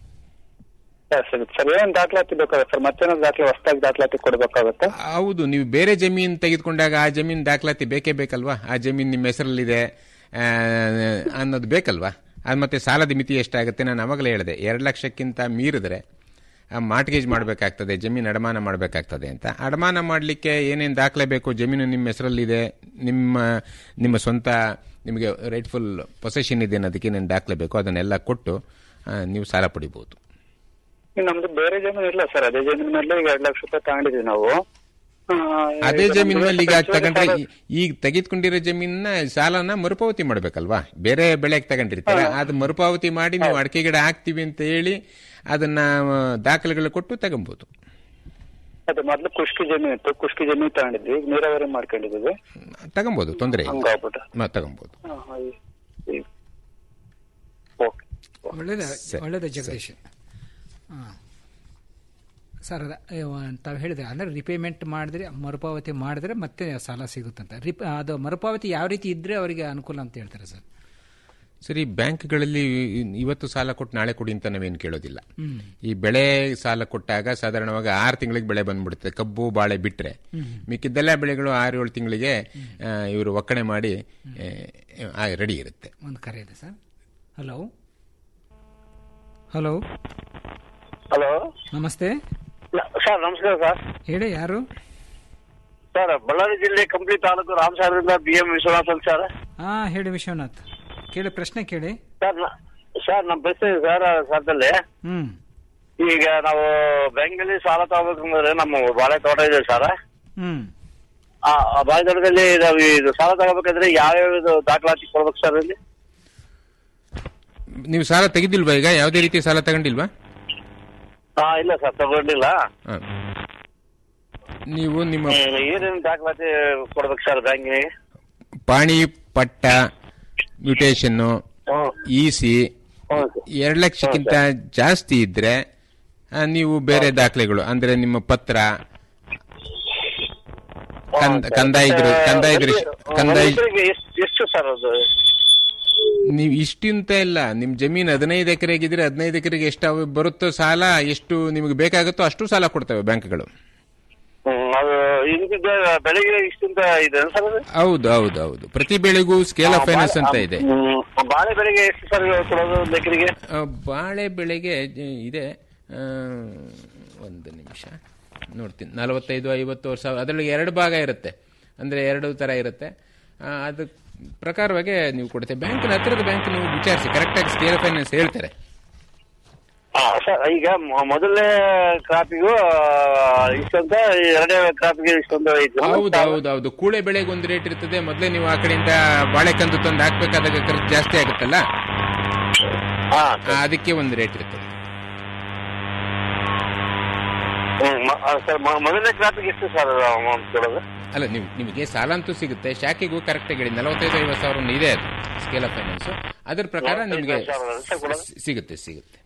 Speaker 19: ಸರ್, ಸಿಗುತ್ತೆ ಸರ್ ಏನ್ ದಾಖಲಾತಿ ಬೇಕಾಗುತ್ತೆ ಸರ್ ಮತ್ತೇನಾದ್ರು ದಾಖಲೆ ಹೊಸದಾಗಿ ದಾಖಲಾತಿ ಕೊಡ್ಬೇಕಾಗುತ್ತೆ
Speaker 17: ಹೌದು ನೀವು ಬೇರೆ ಜಮೀನ್ ತೆಗೆದುಕೊಂಡಾಗ ಆ ಜಮೀನ್ ದಾಖಲಾತಿ ಬೇಕೇ ಬೇಕಲ್ವಾ ಆ ಜಮೀನ್ ನಿಮ್ಮ ಹೆಸರಲ್ಲಿದೆ ಆ, ಅನ್ನೋದು ಬೇಕಲ್ವಾ ಅದು ಮತ್ತೆ ಸಾಲದ ಮಿತಿ ಎಷ್ಟಾಗುತ್ತೆ ನಾನು ಅವಾಗಲೇ ಹೇಳಿದೆ ಎರಡು ಲಕ್ಷಕ್ಕಿಂತ ಮೀರಿದ್ರೆ ಮಾರ್ಟ್ಗೇಜ್ ಮಾಡಬೇಕಾಗ್ತದೆ ಜಮೀನು ಅಡಮಾನ ಮಾಡಬೇಕಾಗ್ತದೆ ಅಂತ ಅಡಮಾನ ಮಾಡಲಿಕ್ಕೆ ಏನೇನು ದಾಖಲೆ ಬೇಕು ಜಮೀನು ನಿಮ್ಮ ಹೆಸರಲ್ಲಿದೆ ನಿಮ್ಮ ನಿಮ್ಮ ಸ್ವಂತ ನಿಮಗೆ ರೈಟ್ಫುಲ್ ಪೊಸೆಷನ್ ಇದೆ ಅನ್ನೋದಕ್ಕೆ ಏನೇನು ದಾಖಲೆ ಬೇಕು ಅದನ್ನೆಲ್ಲ ಕೊಟ್ಟು ಆ, ನೀವು ಸಾಲ ಪಡಿಬಹುದು
Speaker 19: ಈಗ ನಮ್ದು ಬೇರೆ ಜಮೀನು ಇಲ್ಲ ಸರ್ ಅದೇ ಜಮೀನಿನಲ್ಲಿ ಈಗ ಎರಡ್ ಲಕ್ಷ ರೂಪಾಯಿ ತಗೊಂಡಿದೀವಿ ನಾವು ಆ,
Speaker 17: ಅದೇ
Speaker 19: ಈಗ
Speaker 17: ಜಮೀನಿನಲ್ಲಿ ಈಗ
Speaker 19: ನಮ್ದು
Speaker 17: ತಗೊಂಡ್ರೆ
Speaker 19: ಸಾಲ-
Speaker 17: ಈ- ಈಗ ತೆಗೆದುಕೊಂಡಿರೋ ಜಮೀನ ಸಾಲನ ಮರುಪಾವತಿ ಮಾಡ್ಬೇಕಲ್ವಾ ಬೇರೆ ಬೆಳೆಗೆ ತಗೊಂಡಿರ್ತೀರ ಅದು ಮರುಪಾವತಿ ಮಾಡಿ ನೀವು ಅಡಿಕೆ ಗಿಡ ಹಾಕ್ತೀವಿ ಅಂತ ಹೇಳಿ ಅದನ್ನ ಆ, ದಾಖಲೆಗಳು ಕೊಟ್ಟು ತಗೊಬಹುದು
Speaker 19: ಅದೇ ಮೊದ್ಲು ಕುಷ್ಕಿ ಜಮೀನು ಇತ್ತು ಕುಷ್ಕಿ ಜಮೀನು ತಗೊಂಡಿದ್ವಿ ಈಗ ನೀರಾವರಿ ಮಾಡ್ಕೊಂಡಿದೀವಿ
Speaker 17: ತಗೊಬಹುದು ತೊಂದರೆ ಇಲ್ಲ
Speaker 19: ಹಂಗಾಗ್ಬಿಟ್ಟು
Speaker 17: ಮ- ತಗೊಬಹುದು
Speaker 19: ಆ, ಈ- ಈ- ಓಕೆ
Speaker 16: ಒಳ್ಳೇದ
Speaker 17: ಸರಿ,
Speaker 16: ಒಳ್ಳೇದ ಜಗದೀಶ್ ಹಾ. ಸರ್ ಅದ ತಾವು ಹೇಳಿದ್ರೆ ಅಂದ್ರೆ ರಿಪೇಮೆಂಟ್ ಮಾಡಿದ್ರೆ ಮರುಪಾವತಿ ಮಾಡಿದ್ರೆ ಮತ್ತೆ ಸಾಲ ಸಿಗುತ್ತಂತ ರಿಪ್ ಅದು ಮರುಪಾವತಿ ಯಾವ ರೀತಿ ಇದ್ರೆ ಅವರಿಗೆ ಅನುಕೂಲ ಅಂತ ಹೇಳ್ತಾರೆ ಸರ್
Speaker 17: ಸರಿ ಬ್ಯಾಂಕ್ಗಳಲ್ಲಿ ಇವತ್ತು ಸಾಲ ಕೊಟ್ಟು ನಾಳೆ ಕೊಡಿ ಅಂತ ನಾವೇನು ಕೇಳೋದಿಲ್ಲ
Speaker 16: ಹ್ಮ್.
Speaker 17: ಈ ಬೆಳೆ ಸಾಲ ಕೊಟ್ಟಾಗ ಸಾಧಾರಣವಾಗಿ ಆರು ತಿಂಗಳಿಗೆ ಬೆಳೆ ಬಂದ್ಬಿಡುತ್ತೆ ಕಬ್ಬು ಬಾಳೆ ಬಿಟ್ರೆ
Speaker 16: ಹ್ಮ್.
Speaker 17: ಮಿಕ್ಕಿದ್ದೆಲ್ಲ ಬೆಳೆಗಳು ಆರು ಏಳು ತಿಂಗಳಿಗೆ ಇವರು ಒಕ್ಕಣೆ ಮಾಡಿ ರೆಡಿ ಇರುತ್ತೆ
Speaker 16: ಒಂದು ಕರೆ ಇದೆ ಸರ್ ಹಲೋ ಹಲೋ
Speaker 20: ಹಲೋ
Speaker 16: ನಮಸ್ತೆ
Speaker 20: ಸರ್ ನಮಸ್ಕಾರ ಸರ್
Speaker 16: ಹೇಳಿ ಯಾರು
Speaker 20: ಸರ್ ಬಳ್ಳಾರಿ ಜಿಲ್ಲೆ ಕಂಪ್ಲಿ ತಾಲೂಕು ರಾಮಸಾಗರದಿಂದ ಬಿ ಎಂ ವಿಶ್ವನಾಥ್ ಅಂತ ಸರ್
Speaker 16: ಹಾ ಹೇಳಿ ವಿಶ್ವನಾಥ್ ಕೇಳಿ ಪ್ರಶ್ನೆ ಕೇಳಿ
Speaker 20: ಸರ್ ನ- ಸರ್ ನಮ್ಮ ಪ್ರಶ್ನೆ ಇದೆ ಸರ್ ಸರ್ದಲ್ಲಿ
Speaker 16: ಹ್ಮ್
Speaker 20: ಈಗ ನಾವು ಬ್ಯಾಂಕಲ್ಲಿ ಸಾಲ ತಗೋಬೇಕಂದ್ರೆ ನಮ್ಮ ಬಾಳೆ ತೋಟ ಇದೆ ಸರ್
Speaker 16: ಹ್ಮ್
Speaker 20: ಆ ಆ ಬಾಳೆ ತೋಟದಲ್ಲಿ ನಾವು ಇದು ಸಾಲ ತಗೋಬೇಕಂದ್ರೆ ಯಾವ್ಯಾವ ಇದು ದಾಖಲಾತಿ ಕೊಡ್ಬೇಕು ಸರ್ ಇಲ್ಲಿ
Speaker 17: ನೀವು ಸಾಲ ತೆಗೆದಿಲ್ವಾ ಈಗ ಯಾವುದೇ ರೀತಿಯ ಸಾಲ ತಗೊಂಡಿಲ್ವಾ
Speaker 20: ಹಾ ಇಲ್ಲ ಸರ್ ತಗೊಂಡಿಲ್ಲ
Speaker 17: ಹ. ನೀವು ನಿಮ್ಮ
Speaker 20: ಹ್ಮ್, ಏನೇನು ದಾಖಲಾತಿ ಕೊಡ್ಬೇಕು ಸರ್ ಬ್ಯಾಂಕಿಗೆ
Speaker 17: ಪಾಣಿ ಪಟ್ಟ ಮ್ಯೂಟೇಷನ್ನು ಇ ಸಿ ಎರಡು ಲಕ್ಷಕ್ಕಿಂತ ಜಾಸ್ತಿ ಇದ್ರೆ ಆ, ನೀವು ಬೇರೆ ದಾಖಲೆಗಳು ಅಂದ್ರೆ ನಿಮ್ಮ ಪತ್ರ ಕಂದ- ಕಂದಾಯ ದೃ- ಕಂದಾಯ ದೃಶ್ಯ ಕಂದಾಯ
Speaker 20: ಎಷ್ಟು ಎಷ್ಟು ಸರ್ ಅದು
Speaker 17: ನೀವು ಇಷ್ಟಿಂತ ಇಲ್ಲ ನಿಮ್ ಜಮೀನು ಹದಿನೈದು ಎಕರೆಗಿದ್ರೆ ಹದಿನೈದು ಎಕರೆಗೆ ಎಷ್ಟು ಅವು ಬರುತ್ತೋ ಸಾಲ ಎಷ್ಟು ನಿಮಗೆ ಬೇಕಾಗುತ್ತೋ ಅಷ್ಟು ಸಾಲ ಕೊಡ್ತವೆ ಬ್ಯಾಂಕ್ಗಳು
Speaker 20: ಹ್ಮ್, ಅದು ಇಂತಿದ್ದ ಬೆಳಿಗ್ಗೆ ಇಷ್ಟಿಂತ ಇದೆ ಸರ್ ಅದು
Speaker 17: ಹೌದು ಹೌದು ಹೌದು ಪ್ರತಿ ಬೆಳೆಗೂ ಸ್ಕೇಲ್ ಆಫ್ ಫೈನಾನ್ಸ್ ಅಂತ ಇದೆ
Speaker 20: ಹ್ಮ್, ಬಾಳೆ ಬೆಳೆಗೆ ಎಷ್ಟು ಸರ್ ಕೊಡೋದು ಒಂದು ಎಕರೆಗೆ
Speaker 17: ಆ, ಬಾಳೆ ಬೆಳೆಗೆ ಜ- ಇದೆ ಆ, ಒಂದು ನಿಮಿಷ ನೋಡ್ತೀನಿ ನಲವತ್ತೈದು ಐವತ್ತು ವರ್ಷ ಅದರೊಳಗೆ ಎರಡು ಭಾಗ ಇರುತ್ತೆ ಅಂದರೆ ಎರಡು ಥರ ಇರುತ್ತೆ ಆ, ಅದು ಪ್ರಕಾರವಾಗಿ ನೀವು ಕೊಡುತ್ತೆ ಬ್ಯಾಂಕಿನ ಹತ್ತಿರದ ಬ್ಯಾಂಕ್ ನೀವು ವಿಚಾರಿಸಿ ಕರೆಕ್ಟಾಗಿ ಸ್ಕೇಲ್ ಫೈನಾನ್ಸ್ ಹೇಳ್ತಾರೆ
Speaker 20: ಹಾ, ಸರ್ ಈಗ ಮೊ- ಮೊದಲನೇ ಕ್ರಾಪಿಗೂ ಇಷ್ಟಂತ ಎರಡನೇ ಕ್ರಾಪಿಗೆ ಇಷ್ಟೊಂದು ಐತಿ
Speaker 17: ಹೌದು ಹೌದು ಹೌದು ಕೂಳೆ ಬೆಳೆಗೆ ಒಂದು ರೇಟ್ ಇರ್ತದೆ ಮೊದಲೇ ನೀವು ಆ ಕಡೆಯಿಂದ ಬಾಳೆಕಂದು ತಂದು ಹಾಕ್ಬೇಕಾದಾಗ ಖರ್ಚು ಜಾಸ್ತಿ ಆಗುತ್ತಲ್ಲ ಆ, ಅದಕ್ಕೆ ಒಂದು ರೇಟ್ ಇರ್ತದೆ
Speaker 20: ಹ್ಮ್, ಮ- ಆ, ಸರ್ ಮ- ಮೊದಲನೇ ಕ್ರಾಪಿಗೆ ಎಷ್ಟು ಸರ್ ಅಮೌಂಟ್ ಕೊಡೋದು
Speaker 17: ಅಲ್ಲ ನೀವು ನಿಮಗೆ ಸಾಲ ಅಂತೂ ಸಿಗುತ್ತೆ ಶಾಖೆಗೂ ಕರೆಕ್ಟಾಗಿ ಹೇಳಿ ನಲವತ್ತೈದು ಐವತ್ತು ಸಾವಿರ ಒಂದು ಇದೆ ಅದು ಸ್ಕೇಲ್ ಆಫ್ ಫೈನಾನ್ಸ್ ಅದ್ರ ಪ್ರಕಾರ ನಿಮಗೆ ಸಿ- ಸಿಗುತ್ತೆ ಸಿಗುತ್ತೆ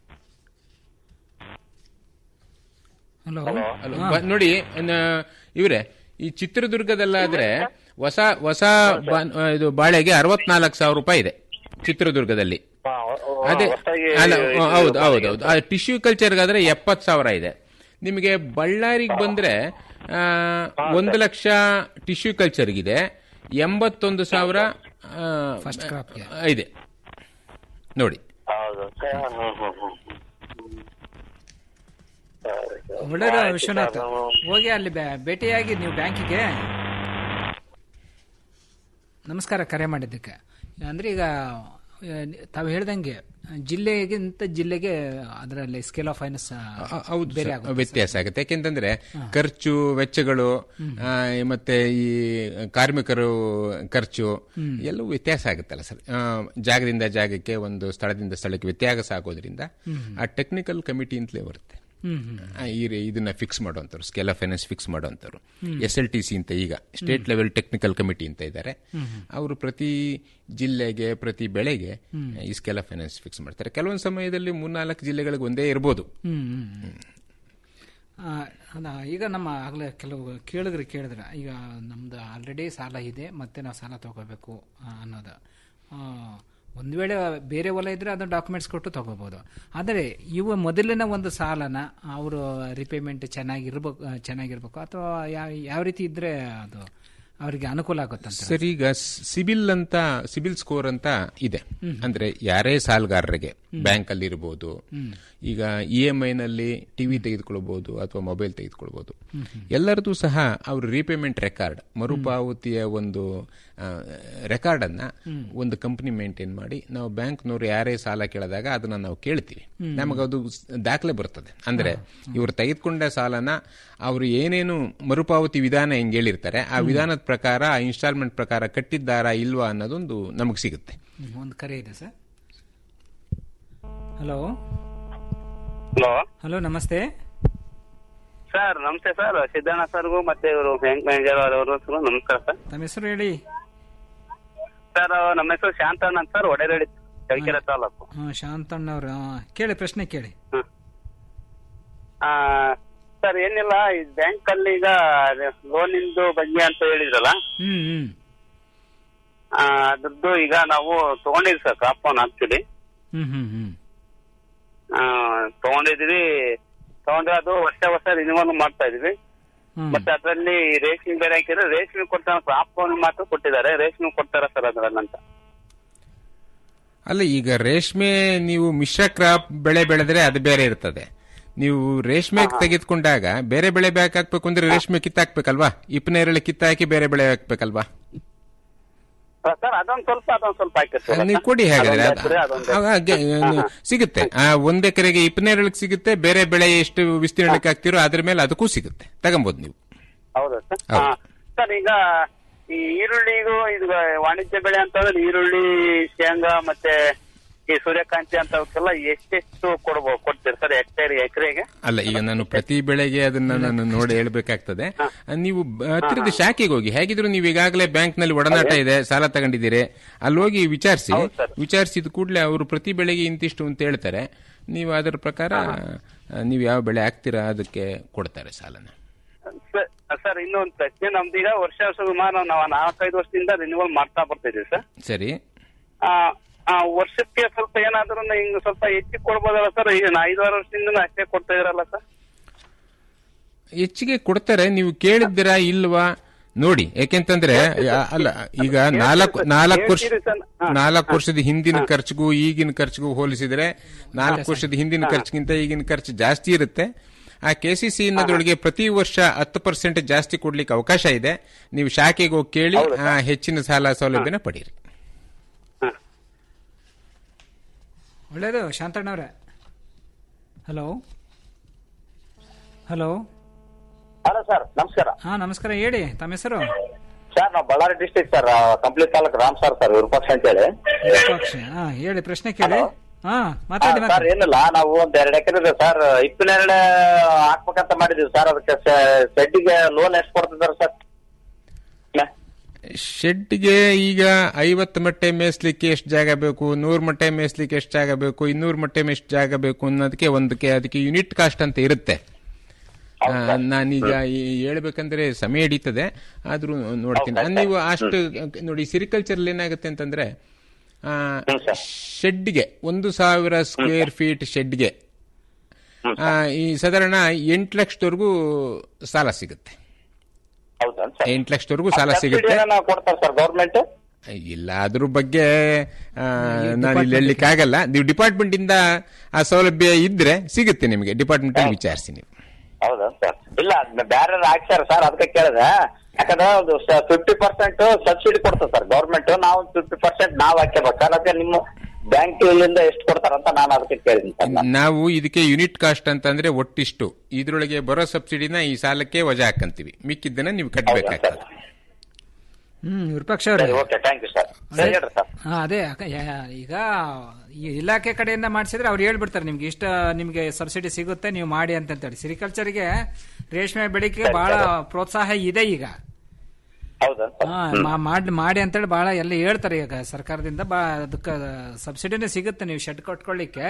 Speaker 16: ಹಲೋ
Speaker 17: ಅಲ್ಲ, ಬ- ನೋಡಿ ನ- ಇವ್ರೆ ಈ ಚಿತ್ರದುರ್ಗದಲ್ಲಾದ್ರೆ ಹೊಸ ಹೊಸ ಬಾ- ಇದು ಬಾಳೆಗೆ ಅರವತ್ನಾಲ್ಕು ಸಾವಿರ ರೂಪಾಯಿ ಇದೆ ಚಿತ್ರದುರ್ಗದಲ್ಲಿ ಅದೇ ಅಲ್ಲ ಹೌದು ಹೌದು ಹೌದು ಆ ಟಿಶ್ಯೂ ಕಲ್ಚರ್ಗಾದ್ರೆ ಎಪ್ಪತ್ತು ಸಾವಿರ ಇದೆ ನಿಮಗೆ ಬಳ್ಳಾರಿಗೆ ಬಂದ್ರೆ ಆ, ಒಂದು ಲಕ್ಷ ಟಿಶ್ಯೂ ಕಲ್ಚರ್ಗಿದೆ ಎಂಬತ್ತೊಂದು ಸಾವಿರ ಆ,
Speaker 16: ಫಸ್ಟ್ ಕ್ರಾಪ್ಗೆ
Speaker 17: ಇದೆ ನೋಡಿ
Speaker 20: ಹೌದು ಸರ್ ಹ್ಮ್, ಹ್ಮ್, ಹ್ಮ್, ಹ್ಮ್. ಸರಿ, ಸರಿ.
Speaker 16: ಒಳ್ಳೆಯದು
Speaker 20: ಆಯ್ತು
Speaker 16: ವಿಶ್ವನಾಥ್
Speaker 20: ಸರ್, ನಾವು-
Speaker 16: ಹೋಗಿ ಅಲ್ಲಿ ಬೆ- ಭೇಟಿಯಾಗಿ ನೀವು ಬ್ಯಾಂಕಿಗೆ ನಮಸ್ಕಾರ ಕರೆ ಮಾಡಿದ್ದಕ್ಕೆ ಅಂದ್ರೆ ಈಗ ಆ, ತಾವು ಹೇಳ್ದಂಗೆ ಜಿಲ್ಲೆಗಿಂತ ಜಿಲ್ಲೆಗೆ ಅದರಲ್ಲಿ ಸ್ಕೇಲ್ ಆಫ್ ಫೈನಾನ್ಸ್
Speaker 17: ಆ, ಹೌದು
Speaker 16: ಬೇರೆ
Speaker 17: ಸರ್,
Speaker 16: ಆಗುತ್ತೆ
Speaker 17: ವ್ಯತ್ಯಾಸ ಆಗುತ್ತೆ ಯಾಕೆಂತಂದ್ರೆ ಖರ್ಚು ವೆಚ್ಚಗಳು ಆ, ಮತ್ತೆ ಈ ಕಾರ್ಮಿಕರು ಖರ್ಚು
Speaker 16: ಹ್ಮ್.
Speaker 17: ಎಲ್ಲವೂ ವ್ಯತ್ಯಾಸ ಆಗುತ್ತಲ್ಲ ಸರ್ ಆ, ಜಾಗದಿಂದ ಜಾಗಕ್ಕೆ ಒಂದು ಸ್ಥಳದಿಂದ ಸ್ಥಳಕ್ಕೆ ವ್ಯತ್ಯಾಸ ಆಗೋದ್ರಿಂದ
Speaker 16: ಹ್ಮ್.
Speaker 17: ಆ ಟೆಕ್ನಿಕಲ್ ಕಮಿಟಿ ಅಂತಲೇ ಬರುತ್ತೆ
Speaker 16: ಹ್ಮ್, ಹ್ಮ್.
Speaker 17: ಆ, ಈ ರೀ- ಇದನ್ನ ಫಿಕ್ಸ್ ಮಾಡುವಂಥವ್ರು ಸ್ಕೇಲ್ ಆಫ್ ಫೈನಾನ್ಸ್ ಫಿಕ್ಸ್ ಮಾಡುವಂಥವ್ರು
Speaker 16: ಹ್ಮ್.
Speaker 17: ಎಸ್ ಎಲ್ ಟಿ ಸಿ ಅಂತ ಈಗ ಸ್ಟೇಟ್ ಲೆವೆಲ್ ಟೆಕ್ನಿಕಲ್ ಕಮಿಟಿ ಅಂತ ಇದ್ದಾರೆ
Speaker 16: ಹ್ಮ್, ಹ್ಮ್.
Speaker 17: ಅವರು ಪ್ರತಿ ಜಿಲ್ಲೆಗೆ ಪ್ರತಿ ಬೆಳೆಗೆ
Speaker 16: ಹ್ಮ್.
Speaker 17: ಈ ಸ್ಕೇಲ್ ಆಫ್ ಫೈನಾನ್ಸ್ ಫಿಕ್ಸ್ ಮಾಡ್ತಾರೆ ಕೆಲವೊಂದು ಸಮಯದಲ್ಲಿ ಮೂರ್ನಾಲ್ಕು ಜಿಲ್ಲೆಗಳಿಗೆ ಒಂದೇ ಇರ್ಬೋದು
Speaker 16: ಹ್ಮ್, ಹ್ಮ್, ಹ್ಮ್. ಆ, ಅದ ಈಗ ನಮ್ಮ ಆಗಲೇ ಕೆಲವು ಕೇಳಿದ್ರೆ ಕೇಳಿದ್ರೆ ಈಗ ನಮ್ದು ಆಲ್ರೆಡಿ ಸಾಲ ಇದೆ ಮತ್ತೆ ನಾವು ಸಾಲ ತಗೋಬೇಕು ಆ, ಅನ್ನೋದು ಆ, ಒಂದು ವೇಳೆ ಬೇರೆ ಹೊಲ ಇದ್ರೆ ಅದನ್ನ ಡಾಕ್ಯುಮೆಂಟ್ಸ್ ಕೊಟ್ಟು ತಗೋಬಹುದು ಆದರೆ ಇವ ಮೊದಲಿನ ಒಂದು ಸಾಲನ ಅವರು ರಿಪೇಮೆಂಟ್ ಚೆನ್ನಾಗಿರ್ಬೇಕು ಆ, ಚೆನ್ನಾಗಿರ್ಬೇಕು ಅಥವಾ ಯಾವ ಯಾವ ರೀತಿ ಇದ್ರೆ ಅದು ಅವರಿಗೆ ಅನುಕೂಲ ಆಗುತ್ತಂತ
Speaker 17: ಸರ್ ಈಗ ಸಿಬಿಲ್ ಅಂತ ಸಿಬಿಲ್ ಸ್ಕೋರ್ ಅಂತ ಇದೆ ಅಂದ್ರೆ ಯಾರೇ ಸಾಲಗಾರರಿಗೆ ಬ್ಯಾಂಕ್ ಅಲ್ಲಿ ಇರಬಹುದು
Speaker 16: ಹ್ಮ್.
Speaker 17: ಈಗ ಇ ಎಂ ಐ ನಲ್ಲಿ ಟಿವಿ ತೆಗೆದುಕೊಳ್ಬಹುದು ಅಥವಾ ಮೊಬೈಲ್ ತೆಗೆದುಕೊಳ್ಬಹುದು
Speaker 16: ಹ್ಮ್, ಹ್ಮ್.
Speaker 17: ಎಲ್ಲರದು ಸಹ ಅವ್ರ ರೀಪೇಮೆಂಟ್ ರೆಕಾರ್ಡ್ ಮರುಪಾವತಿಯ ಒಂದು ರೆಕಾರ್ಡ್ ಅನ್ನ
Speaker 16: ಹ್ಮ್.
Speaker 17: ಒಂದು ಕಂಪನಿ ಮೇಂಟೈನ್ ಮಾಡಿ ನಾವು ಬ್ಯಾಂಕ್ನವ್ರು ಯಾರೇ ಸಾಲ ಕೇಳಿದಾಗ ಅದನ್ನ ನಾವು ಕೇಳ್ತೀವಿ
Speaker 16: ಹ್ಮ್.
Speaker 17: ನಮಗದು ಸ್- ದಾಖಲೆ ಬರ್ತದೆ ಅಂದ್ರೆ ಇವರು ತೆಗೆದುಕೊಂಡ ಸಾಲನ ಅವರು ಏನೇನು ಮರುಪಾವತಿ ವಿಧಾನ ಹೆಂಗ್ ಹೇಳಿರ್ತಾರೆ ಆ ವಿಧಾನದ ಪ್ರಕಾರ ಆ ಇನ್ಸ್ಟಾಲ್ಮೆಂಟ್ ಪ್ರಕಾರ ಕಟ್ಟಿದ್ದಾರಾ ಇಲ್ವಾ ಅನ್ನೋದೊಂದು ನಮಗೆ ಸಿಗುತ್ತೆ
Speaker 16: ಹ್ಮ್, ಒಂದು ಕರೆ ಇದೆ ಸರ್ ಹಲೋ
Speaker 18: ಹಲೋ
Speaker 16: ಹಲೋ ನಮಸ್ತೆ
Speaker 18: ಸರ್ ನಮಸ್ತೆ ಸರ್ ಸಿದ್ದಣ್ಣ ಸರ್ಗೂ ಮತ್ತೆ ಇವರು ಬ್ಯಾಂಕ್ ಮ್ಯಾನೇಜರ್ ಅವರು ನಮಸ್ಕಾರ ಸರ್
Speaker 16: ತಮ್ಮ ಹೆಸರು ಹೇಳಿ
Speaker 18: ಸರ್ ನಮ್ಮ ಹೆಸರು ಶಾಂತಣ್ಣ ಅಂತ ಸರ್ ಒಡೆರೇಡಿ ಚಳ್ಳಕೆರೆ ತಾಲೂಕು
Speaker 16: ಹಾ ಶಾಂತಣ್ಣವ್ರು ಹಾ, ಕೇಳಿ ಪ್ರಶ್ನೆ ಕೇಳಿ
Speaker 18: ಆ, ಸರ್ ಸರ್ ಏನಿಲ್ಲ ಈ ಬ್ಯಾಂಕ್ ಅಲ್ಲಿ ಈಗ ಲೋನಿಂದು ಬಗ್ಗೆ ಅಂತ ಹೇಳಿದ್ರಲ್ಲ
Speaker 16: ಹ್ಮ್ ಹ್ಮ್
Speaker 18: ಆ, ಅದ್ರದ್ದು ಈಗ ನಾವು ತಗೊಂಡಿದ್ವಿ ಸರ್ ಕ್ರಾಪ್ ಲೋನ್ ಆಕ್ಚುಲಿ
Speaker 16: ಹ್ಮ್ ಹ್ಮ್ ಹ್ಮ್
Speaker 18: ತಗೊಂಡಿದ್ವಿ ತಗೊಂಡ್ರೆ ಅದು ವರ್ಷ ವರ್ಷ ರಿನ್ಯೂವಲ್ ಮಾಡ್ತಾ ಇದೀವಿ ಮತ್ತೆ ಅದರಲ್ಲಿ ರೇಷ್ಮೆ ಬೇರೆ ಹಾಕಿದ್ರೆ ರೇಷ್ಮೆ ಕೊಡ್ತಾರೆ ಕ್ರಾಪ್ ಲೋನ್ ಮಾತ್ರ ಕೊಟ್ಟಿದ್ದಾರೆ ರೇಷ್ಮೆ ಕೊಡ್ತಾರ ಸರ್ ಅದ್ರಲ್ಲಂತ
Speaker 17: ಅಲ್ಲ ಈಗ ರೇಷ್ಮೆ ನೀವು ಮಿಶ್ರ ಕ್ರಾಪ್ ಬೆಳೆ ಬೆಳೆದ್ರೆ ಅದು ಬೇರೆ ಇರ್ತದೆ ನೀವು ರೇಷ್ಮೆ ತೆಗೆದುಕೊಂಡಾಗ ಬೇರೆ ಬೆಳೆ ಬ್ಯಾಕ್ ಹಾಕ್ಬೇಕು ಅಂದ್ರೆ ರೇಷ್ಮೆ ಕಿತ್ತಾಕ್ಬೇಕಲ್ವಾ ಇಪ್ಪನೇರಳೆ ಕಿತ್ತಾಕಿ ಬೇರೆ ಬೆಳೆ ಹಾಕ್ಬೇಕಲ್ವಾ
Speaker 18: ಸರ್ ಅದೊಂದ್ ಸ್ವಲ್ಪ ಅದೊಂದ್ ಸ್ವಲ್ಪ ಹಾಕಿರ್ತೀವಿ
Speaker 17: ನೀವು ಕೊಡಿ ಹಾಗಾದ್ರೆ
Speaker 18: ಅದೊಂದ್ ಹಾಕಿದ್ರೆ ಅದೊಂದ್
Speaker 17: ಆ, ಹಾಗೆ, ನೀವು ಸಿಗುತ್ತೆ ಆ, ಒಂದ್ ಎಕರೆಗೆ ಇಪ್ಪನೇರಳಕ್ಕೆ ಸಿಗುತ್ತೆ ಬೇರೆ ಬೆಳೆ ಎಷ್ಟು ವಿಸ್ತೀರ್ಣಕ್ಕೆ ಹಾಕ್ತಿರೋ ಅದ್ರ ಮೇಲೆ ಅದಕ್ಕೂ ಸಿಗುತ್ತೆ ತಗೊಬೋದು ನೀವು
Speaker 18: ಹೌದಾ ಸರ್
Speaker 17: ಹೌದು.
Speaker 18: ಹಾ. ಸರ್ ಈಗ ಈ ಈರುಳ್ಳಿಗೂ ಇದು ವಾಣಿಜ್ಯ ಬೆಳೆ ಅಂತಂದ್ರೆ ಈರುಳ್ಳಿ ಶೇಂಗಾ ಮತ್ತೆ ಈ ಸೂರ್ಯಕಾಂತಿ ಅಂತವಕ್ಕೆಲ್ಲ ಎಷ್ಟೆಷ್ಟು ಕೊಡ್ಬೋದು ಕೊಡ್ತೀರಿ ಸರ್ ಹೆಕ್ಟೇರ್ ಎಕರೆಗೆ
Speaker 17: ಅಲ್ಲ ಈಗ ನಾನು ಪ್ರತಿ ಬೆಳೆಗೆ ಅದನ್ನ ನಾನು ನೋಡಿ ಹೇಳ್ಬೇಕಾಗ್ತದೆ ನೀವು ಬ- ಹತ್ತಿರದ ಶಾಖೆಗೆ ಹೋಗಿ ಹೇಗಿದ್ರು ನೀವು ಈಗಾಗಲೇ ಬ್ಯಾಂಕ್ ನಲ್ಲಿ ಒಡನಾಟ ಇದೆ ಸಾಲ ತಗೊಂಡಿದ್ದೀರಿ ಅಲ್ಲಿ ಹೋಗಿ ವಿಚಾರಿಸಿ ವಿಚಾರಿಸಿದ ಕೂಡಲೇ ಅವರು ಪ್ರತಿ ಬೆಳೆಗೆ ಇಂತಿಷ್ಟು ಅಂತ ಹೇಳ್ತಾರೆ ನೀವು ಅದರ ಪ್ರಕಾರ ಆ, ನೀವು ಯಾವ ಬೆಳೆ ಹಾಕ್ತೀರಾ ಅದಕ್ಕೆ ಕೊಡ್ತಾರೆ ಸಾಲನ
Speaker 18: ಸರ್- ಸರ್ ಇನ್ನೊಂದು ಪ್ರಶ್ನೆ ನಮ್ದೀಗ ವರ್ಷ ವರ್ಷ ಸುಮಾರು ನಾವು ನಾಲ್ಕೈದು ವರ್ಷದಿಂದ ರಿನ್ಯೂವಲ್ ಮಾಡ್ತಾ ಬರ್ತಿದ್ವಿ ಸರ್
Speaker 17: ಸರಿ
Speaker 18: ಆ, ಆ, ವರ್ಷಕ್ಕೆ ಸ್ವಲ್ಪ ಏನಾದ್ರೂ ಹಿಂಗ್ ಸ್ವಲ್ಪ ಹೆಚ್ಚಿಗೆ ಕೊಡ್ಬೋದಲ್ಲ ಸರ್ ಈಗ ನಾ ಐದಾರು ವರ್ಷದಿಂದ ಅಷ್ಟೇ ಕೊಡ್ತಾ ಇದ್ರಲ್ಲ ಸರ್
Speaker 17: ಹೆಚ್ಚಿಗೆ ಕೊಡ್ತಾರೆ ನೀವು ಕೇಳಿದ್ದೀರಾ ಇಲ್ವಾ ನೋಡಿ ಯಾಕೆಂತಂದ್ರೆ ಆ, ಅಲ್ಲ ಈಗ ನಾಲ್ಕು ನಾಲ್ಕು ವರ್ಷ ನಾಲ್ಕು ವರ್ಷದ ಹಿಂದಿನ ಖರ್ಚಿಗೂ ಈಗಿನ ಖರ್ಚಿಗೂ ಹೋಲಿಸಿದ್ರೆ ನಾಲ್ಕು ವರ್ಷದ ಹಿಂದಿನ ಖರ್ಚಿಗಿಂತ ಈಗಿನ ಖರ್ಚು ಜಾಸ್ತಿ ಇರುತ್ತೆ ಆ ಕೆ ಸಿ ಸಿ ಅನ್ನೋದ್ರೊಳಗೆ ಪ್ರತಿ ವರ್ಷ ಹತ್ತು ಪರ್ಸೆಂಟ್ ಜಾಸ್ತಿ ಕೊಡ್ಲಿಕ್ಕೆ ಅವಕಾಶ ಇದೆ ನೀವು ಶಾಖೆಗೆ ಹೋಗಿ ಕೇಳಿ ಆ, ಹೆಚ್ಚಿನ ಸಾಲ ಸೌಲಭ್ಯನ ಪಡೀರಿ
Speaker 16: ಒಳ್ಳೇದು ಶಾಂತಣ್ಣವ್ರೆ ಹಲೋ ಹಲೋ
Speaker 20: ಹಲೋ ಸರ್ ನಮಸ್ಕಾರ
Speaker 16: ಹಾ ನಮಸ್ಕಾರ ಹೇಳಿ ತಮ್ಮ ಹೆಸರು
Speaker 20: ಸರ್ ನಾವು ಬಳ್ಳಾರಿ ಡಿಸ್ಟಿಕ್ ಸರ್ ಕಂಪ್ಲೀಟ್ ತಾಲೂಕು ರಾಮ್ ಸರ್ ಸರ್ ವಿರೂಪಾಕ್ಷ ಅಂತ ಹೇಳಿ
Speaker 16: ವಿರೂಪಾಕ್ಷ ಹಾ ಹೇಳಿ ಪ್ರಶ್ನೆ ಕೇಳಿ ಹಾ ಮಾತಾಡಿ
Speaker 20: ಸರ್
Speaker 16: ಮಾತಾಡಿ
Speaker 20: ಏನಿಲ್ಲ ನಾವು ಒಂದ್ ಎರಡ್ ಎಕರೆ ಇದೆ ಸರ್ ಇಪ್ಪನ್ನೆರಡು ಹಾಕ್ಬೇಕಂತ ಮಾಡಿದೀವಿ ಸರ್ ಅದಕ್ಕೆ ಸೆಡ್ಡಿಗೆ ಲೋನ್ ಎಷ್ಟು ಕೊಡ್ತಿದ್ದಾರೆ ಸರ್
Speaker 17: ಶೆಡ್ಗೆ ಈಗ ಐವತ್ತು ಮಟ್ಟೆ ಮೇಯಿಸ್ಲಿಕ್ಕೆ ಎಷ್ಟು ಜಾಗ ಬೇಕು ನೂರು ಮಟ್ಟೆ ಮೇಯಿಸ್ಲಿಕ್ಕೆ ಎಷ್ಟು ಜಾಗ ಬೇಕು ಇನ್ನೂರು ಮಟ್ಟೆ ಎಷ್ಟು ಜಾಗ ಬೇಕು ಅನ್ನೋದಕ್ಕೆ ಒಂದಕ್ಕೆ ಅದಕ್ಕೆ ಯೂನಿಟ್ ಕಾಸ್ಟ್ ಅಂತ ಇರುತ್ತೆ ಆ, ನಾನೀಗ ಈ ಹೇಳ್ಬೇಕಂದ್ರೆ ಸಮಯ ಹಿಡಿತದೆ ಆದ್ರೂ ನೋಡ್ತೀನಿ ನೀವು ಅಷ್ಟು ನೋಡಿ ಸಿರಿಕಲ್ಚರ್ ಏನಾಗುತ್ತೆ ಅಂತಂದ್ರೆ ಆ, ಶೆಡ್ಗೆ ಒಂದು ಸಾವಿರ ಸ್ಕ್ವೇರ್ ಫೀಟ್ ಶೆಡ್ಗೆ ಆ, ಈ ಸಾಧಾರಣ ಎಂಟು ಲಕ್ಷದವರೆಗೂ ಸಾಲ ಸಿಗುತ್ತೆ ಎಂಟು ಲಕ್ಷದವರೆಗೂ ಸಾಲ ಸಿಗುತ್ತೆ
Speaker 20: ಕೊಡ್ತಾರೆ ಸರ್ ಗೌರ್ಮೆಂಟ್
Speaker 17: ಇಲ್ಲ ಅದ್ರ ಬಗ್ಗೆ ಆ, ನಾನು ಇಲ್ಲಿ ಹೇಳಲಿಕ್ಕೆ ಆಗಲ್ಲ ನೀವು ಡಿಪಾರ್ಟ್ಮೆಂಟ್ ಇಂದ ಆ ಸೌಲಭ್ಯ ಇದ್ರೆ ಸಿಗುತ್ತೆ ನಿಮಗೆ ಡಿಪಾರ್ಟ್ಮೆಂಟ್ ಅಲ್ಲಿ ವಿಚಾರಿಸಿ ನೀವು
Speaker 20: ಹೌದಾ ಸರ್ ಇಲ್ಲ ಬೇರೆ ಹಾಕ್ಸಾರ ಸರ್ ಅದಕ್ಕೆ ಕೇಳಿದೆ ಯಾಕಂದ್ರೆ ಅದು ಫಿಫ್ಟಿ ಪರ್ಸೆಂಟ್ ಸಬ್ಸಿಡಿ ಕೊಡ್ತದೆ ಸರ್ ಗೌರ್ಮೆಂಟ್ ನಾವು ಫಿಫ್ಟಿ ಪರ್ಸೆಂಟ್ ನಾವು ಹಾಕ್ಯಬೇಕು ಸರ್ ಅದಕ್ಕೆ ನಿಮ್ಮ ಬ್ಯಾಂಕ್ ಇಲ್ಲಿಂದ ಎಷ್ಟು ಕೊಡ್ತಾರಂತ ನಾನು ಅದಕ್ಕೆ ಕೇಳಿದ್ದೀನಿ ಸರ್
Speaker 17: ನಾವು ಇದಕ್ಕೆ ಯೂನಿಟ್ ಕಾಸ್ಟ್ ಅಂತಂದ್ರೆ ಒಟ್ಟಿಷ್ಟು ಇದ್ರೊಳಗೆ ಬರೋ ಸಬ್ಸಿಡಿನ ಈ ಸಾಲಕ್ಕೆ ವಜಾ ಹಾಕಂತೀವಿ ಮಿಕ್ಕಿದ್ದನ್ನ ನೀವು ಕಟ್ಟಬೇಕಾಗ್ತದೆ
Speaker 16: ಹ್ಮ್ ವಿರೂಪಾಕ್ಷ ಅವ್ರೆ
Speaker 20: ಓಕೆ ಥ್ಯಾಂಕ್ ಯು ಸರ್ ಸರಿ ಹೇಳ್ರಿ ಸರ್
Speaker 16: ಹಾ ಅದೇ ಅಕ- ಯಾ- ಈಗ ಈ ಇಲಾಖೆ ಕಡೆಯಿಂದ ಮಾಡಿಸಿದ್ರೆ ಅವ್ರು ಹೇಳ್ಬಿಡ್ತಾರೆ ನಿಮ್ಗೆ ಇಷ್ಟ ನಿಮ್ಗೆ ಸಬ್ಸಿಡಿ ಸಿಗುತ್ತೆ ನೀವು ಮಾಡಿ ಅಂತ ಹೇಳಿ ಸಿರಿಕಲ್ಚರ್ಗೆ ರೇಷ್ಮೆ ಬೆಳೆಗೆ ಬಹಳ ಪ್ರೋತ್ಸಾಹ ಇದೆ ಈಗ
Speaker 20: ಹೌದಾ
Speaker 16: ಹಾ, ಮಾ- ಮಾಡ್- ಮಾಡಿ ಅಂತೇಳಿ ಬಹಳ ಎಲ್ಲ ಹೇಳ್ತಾರೆ ಈಗ ಸರ್ಕಾರದಿಂದ ಬಾ ಅದಕ್ಕೆ ಸಬ್ಸಿಡಿನೇ ಸಿಗುತ್ತೆ ನೀವು ಶೆಡ್ ಕಟ್ಕೊಳ್ಳಿಕ್ಕೆ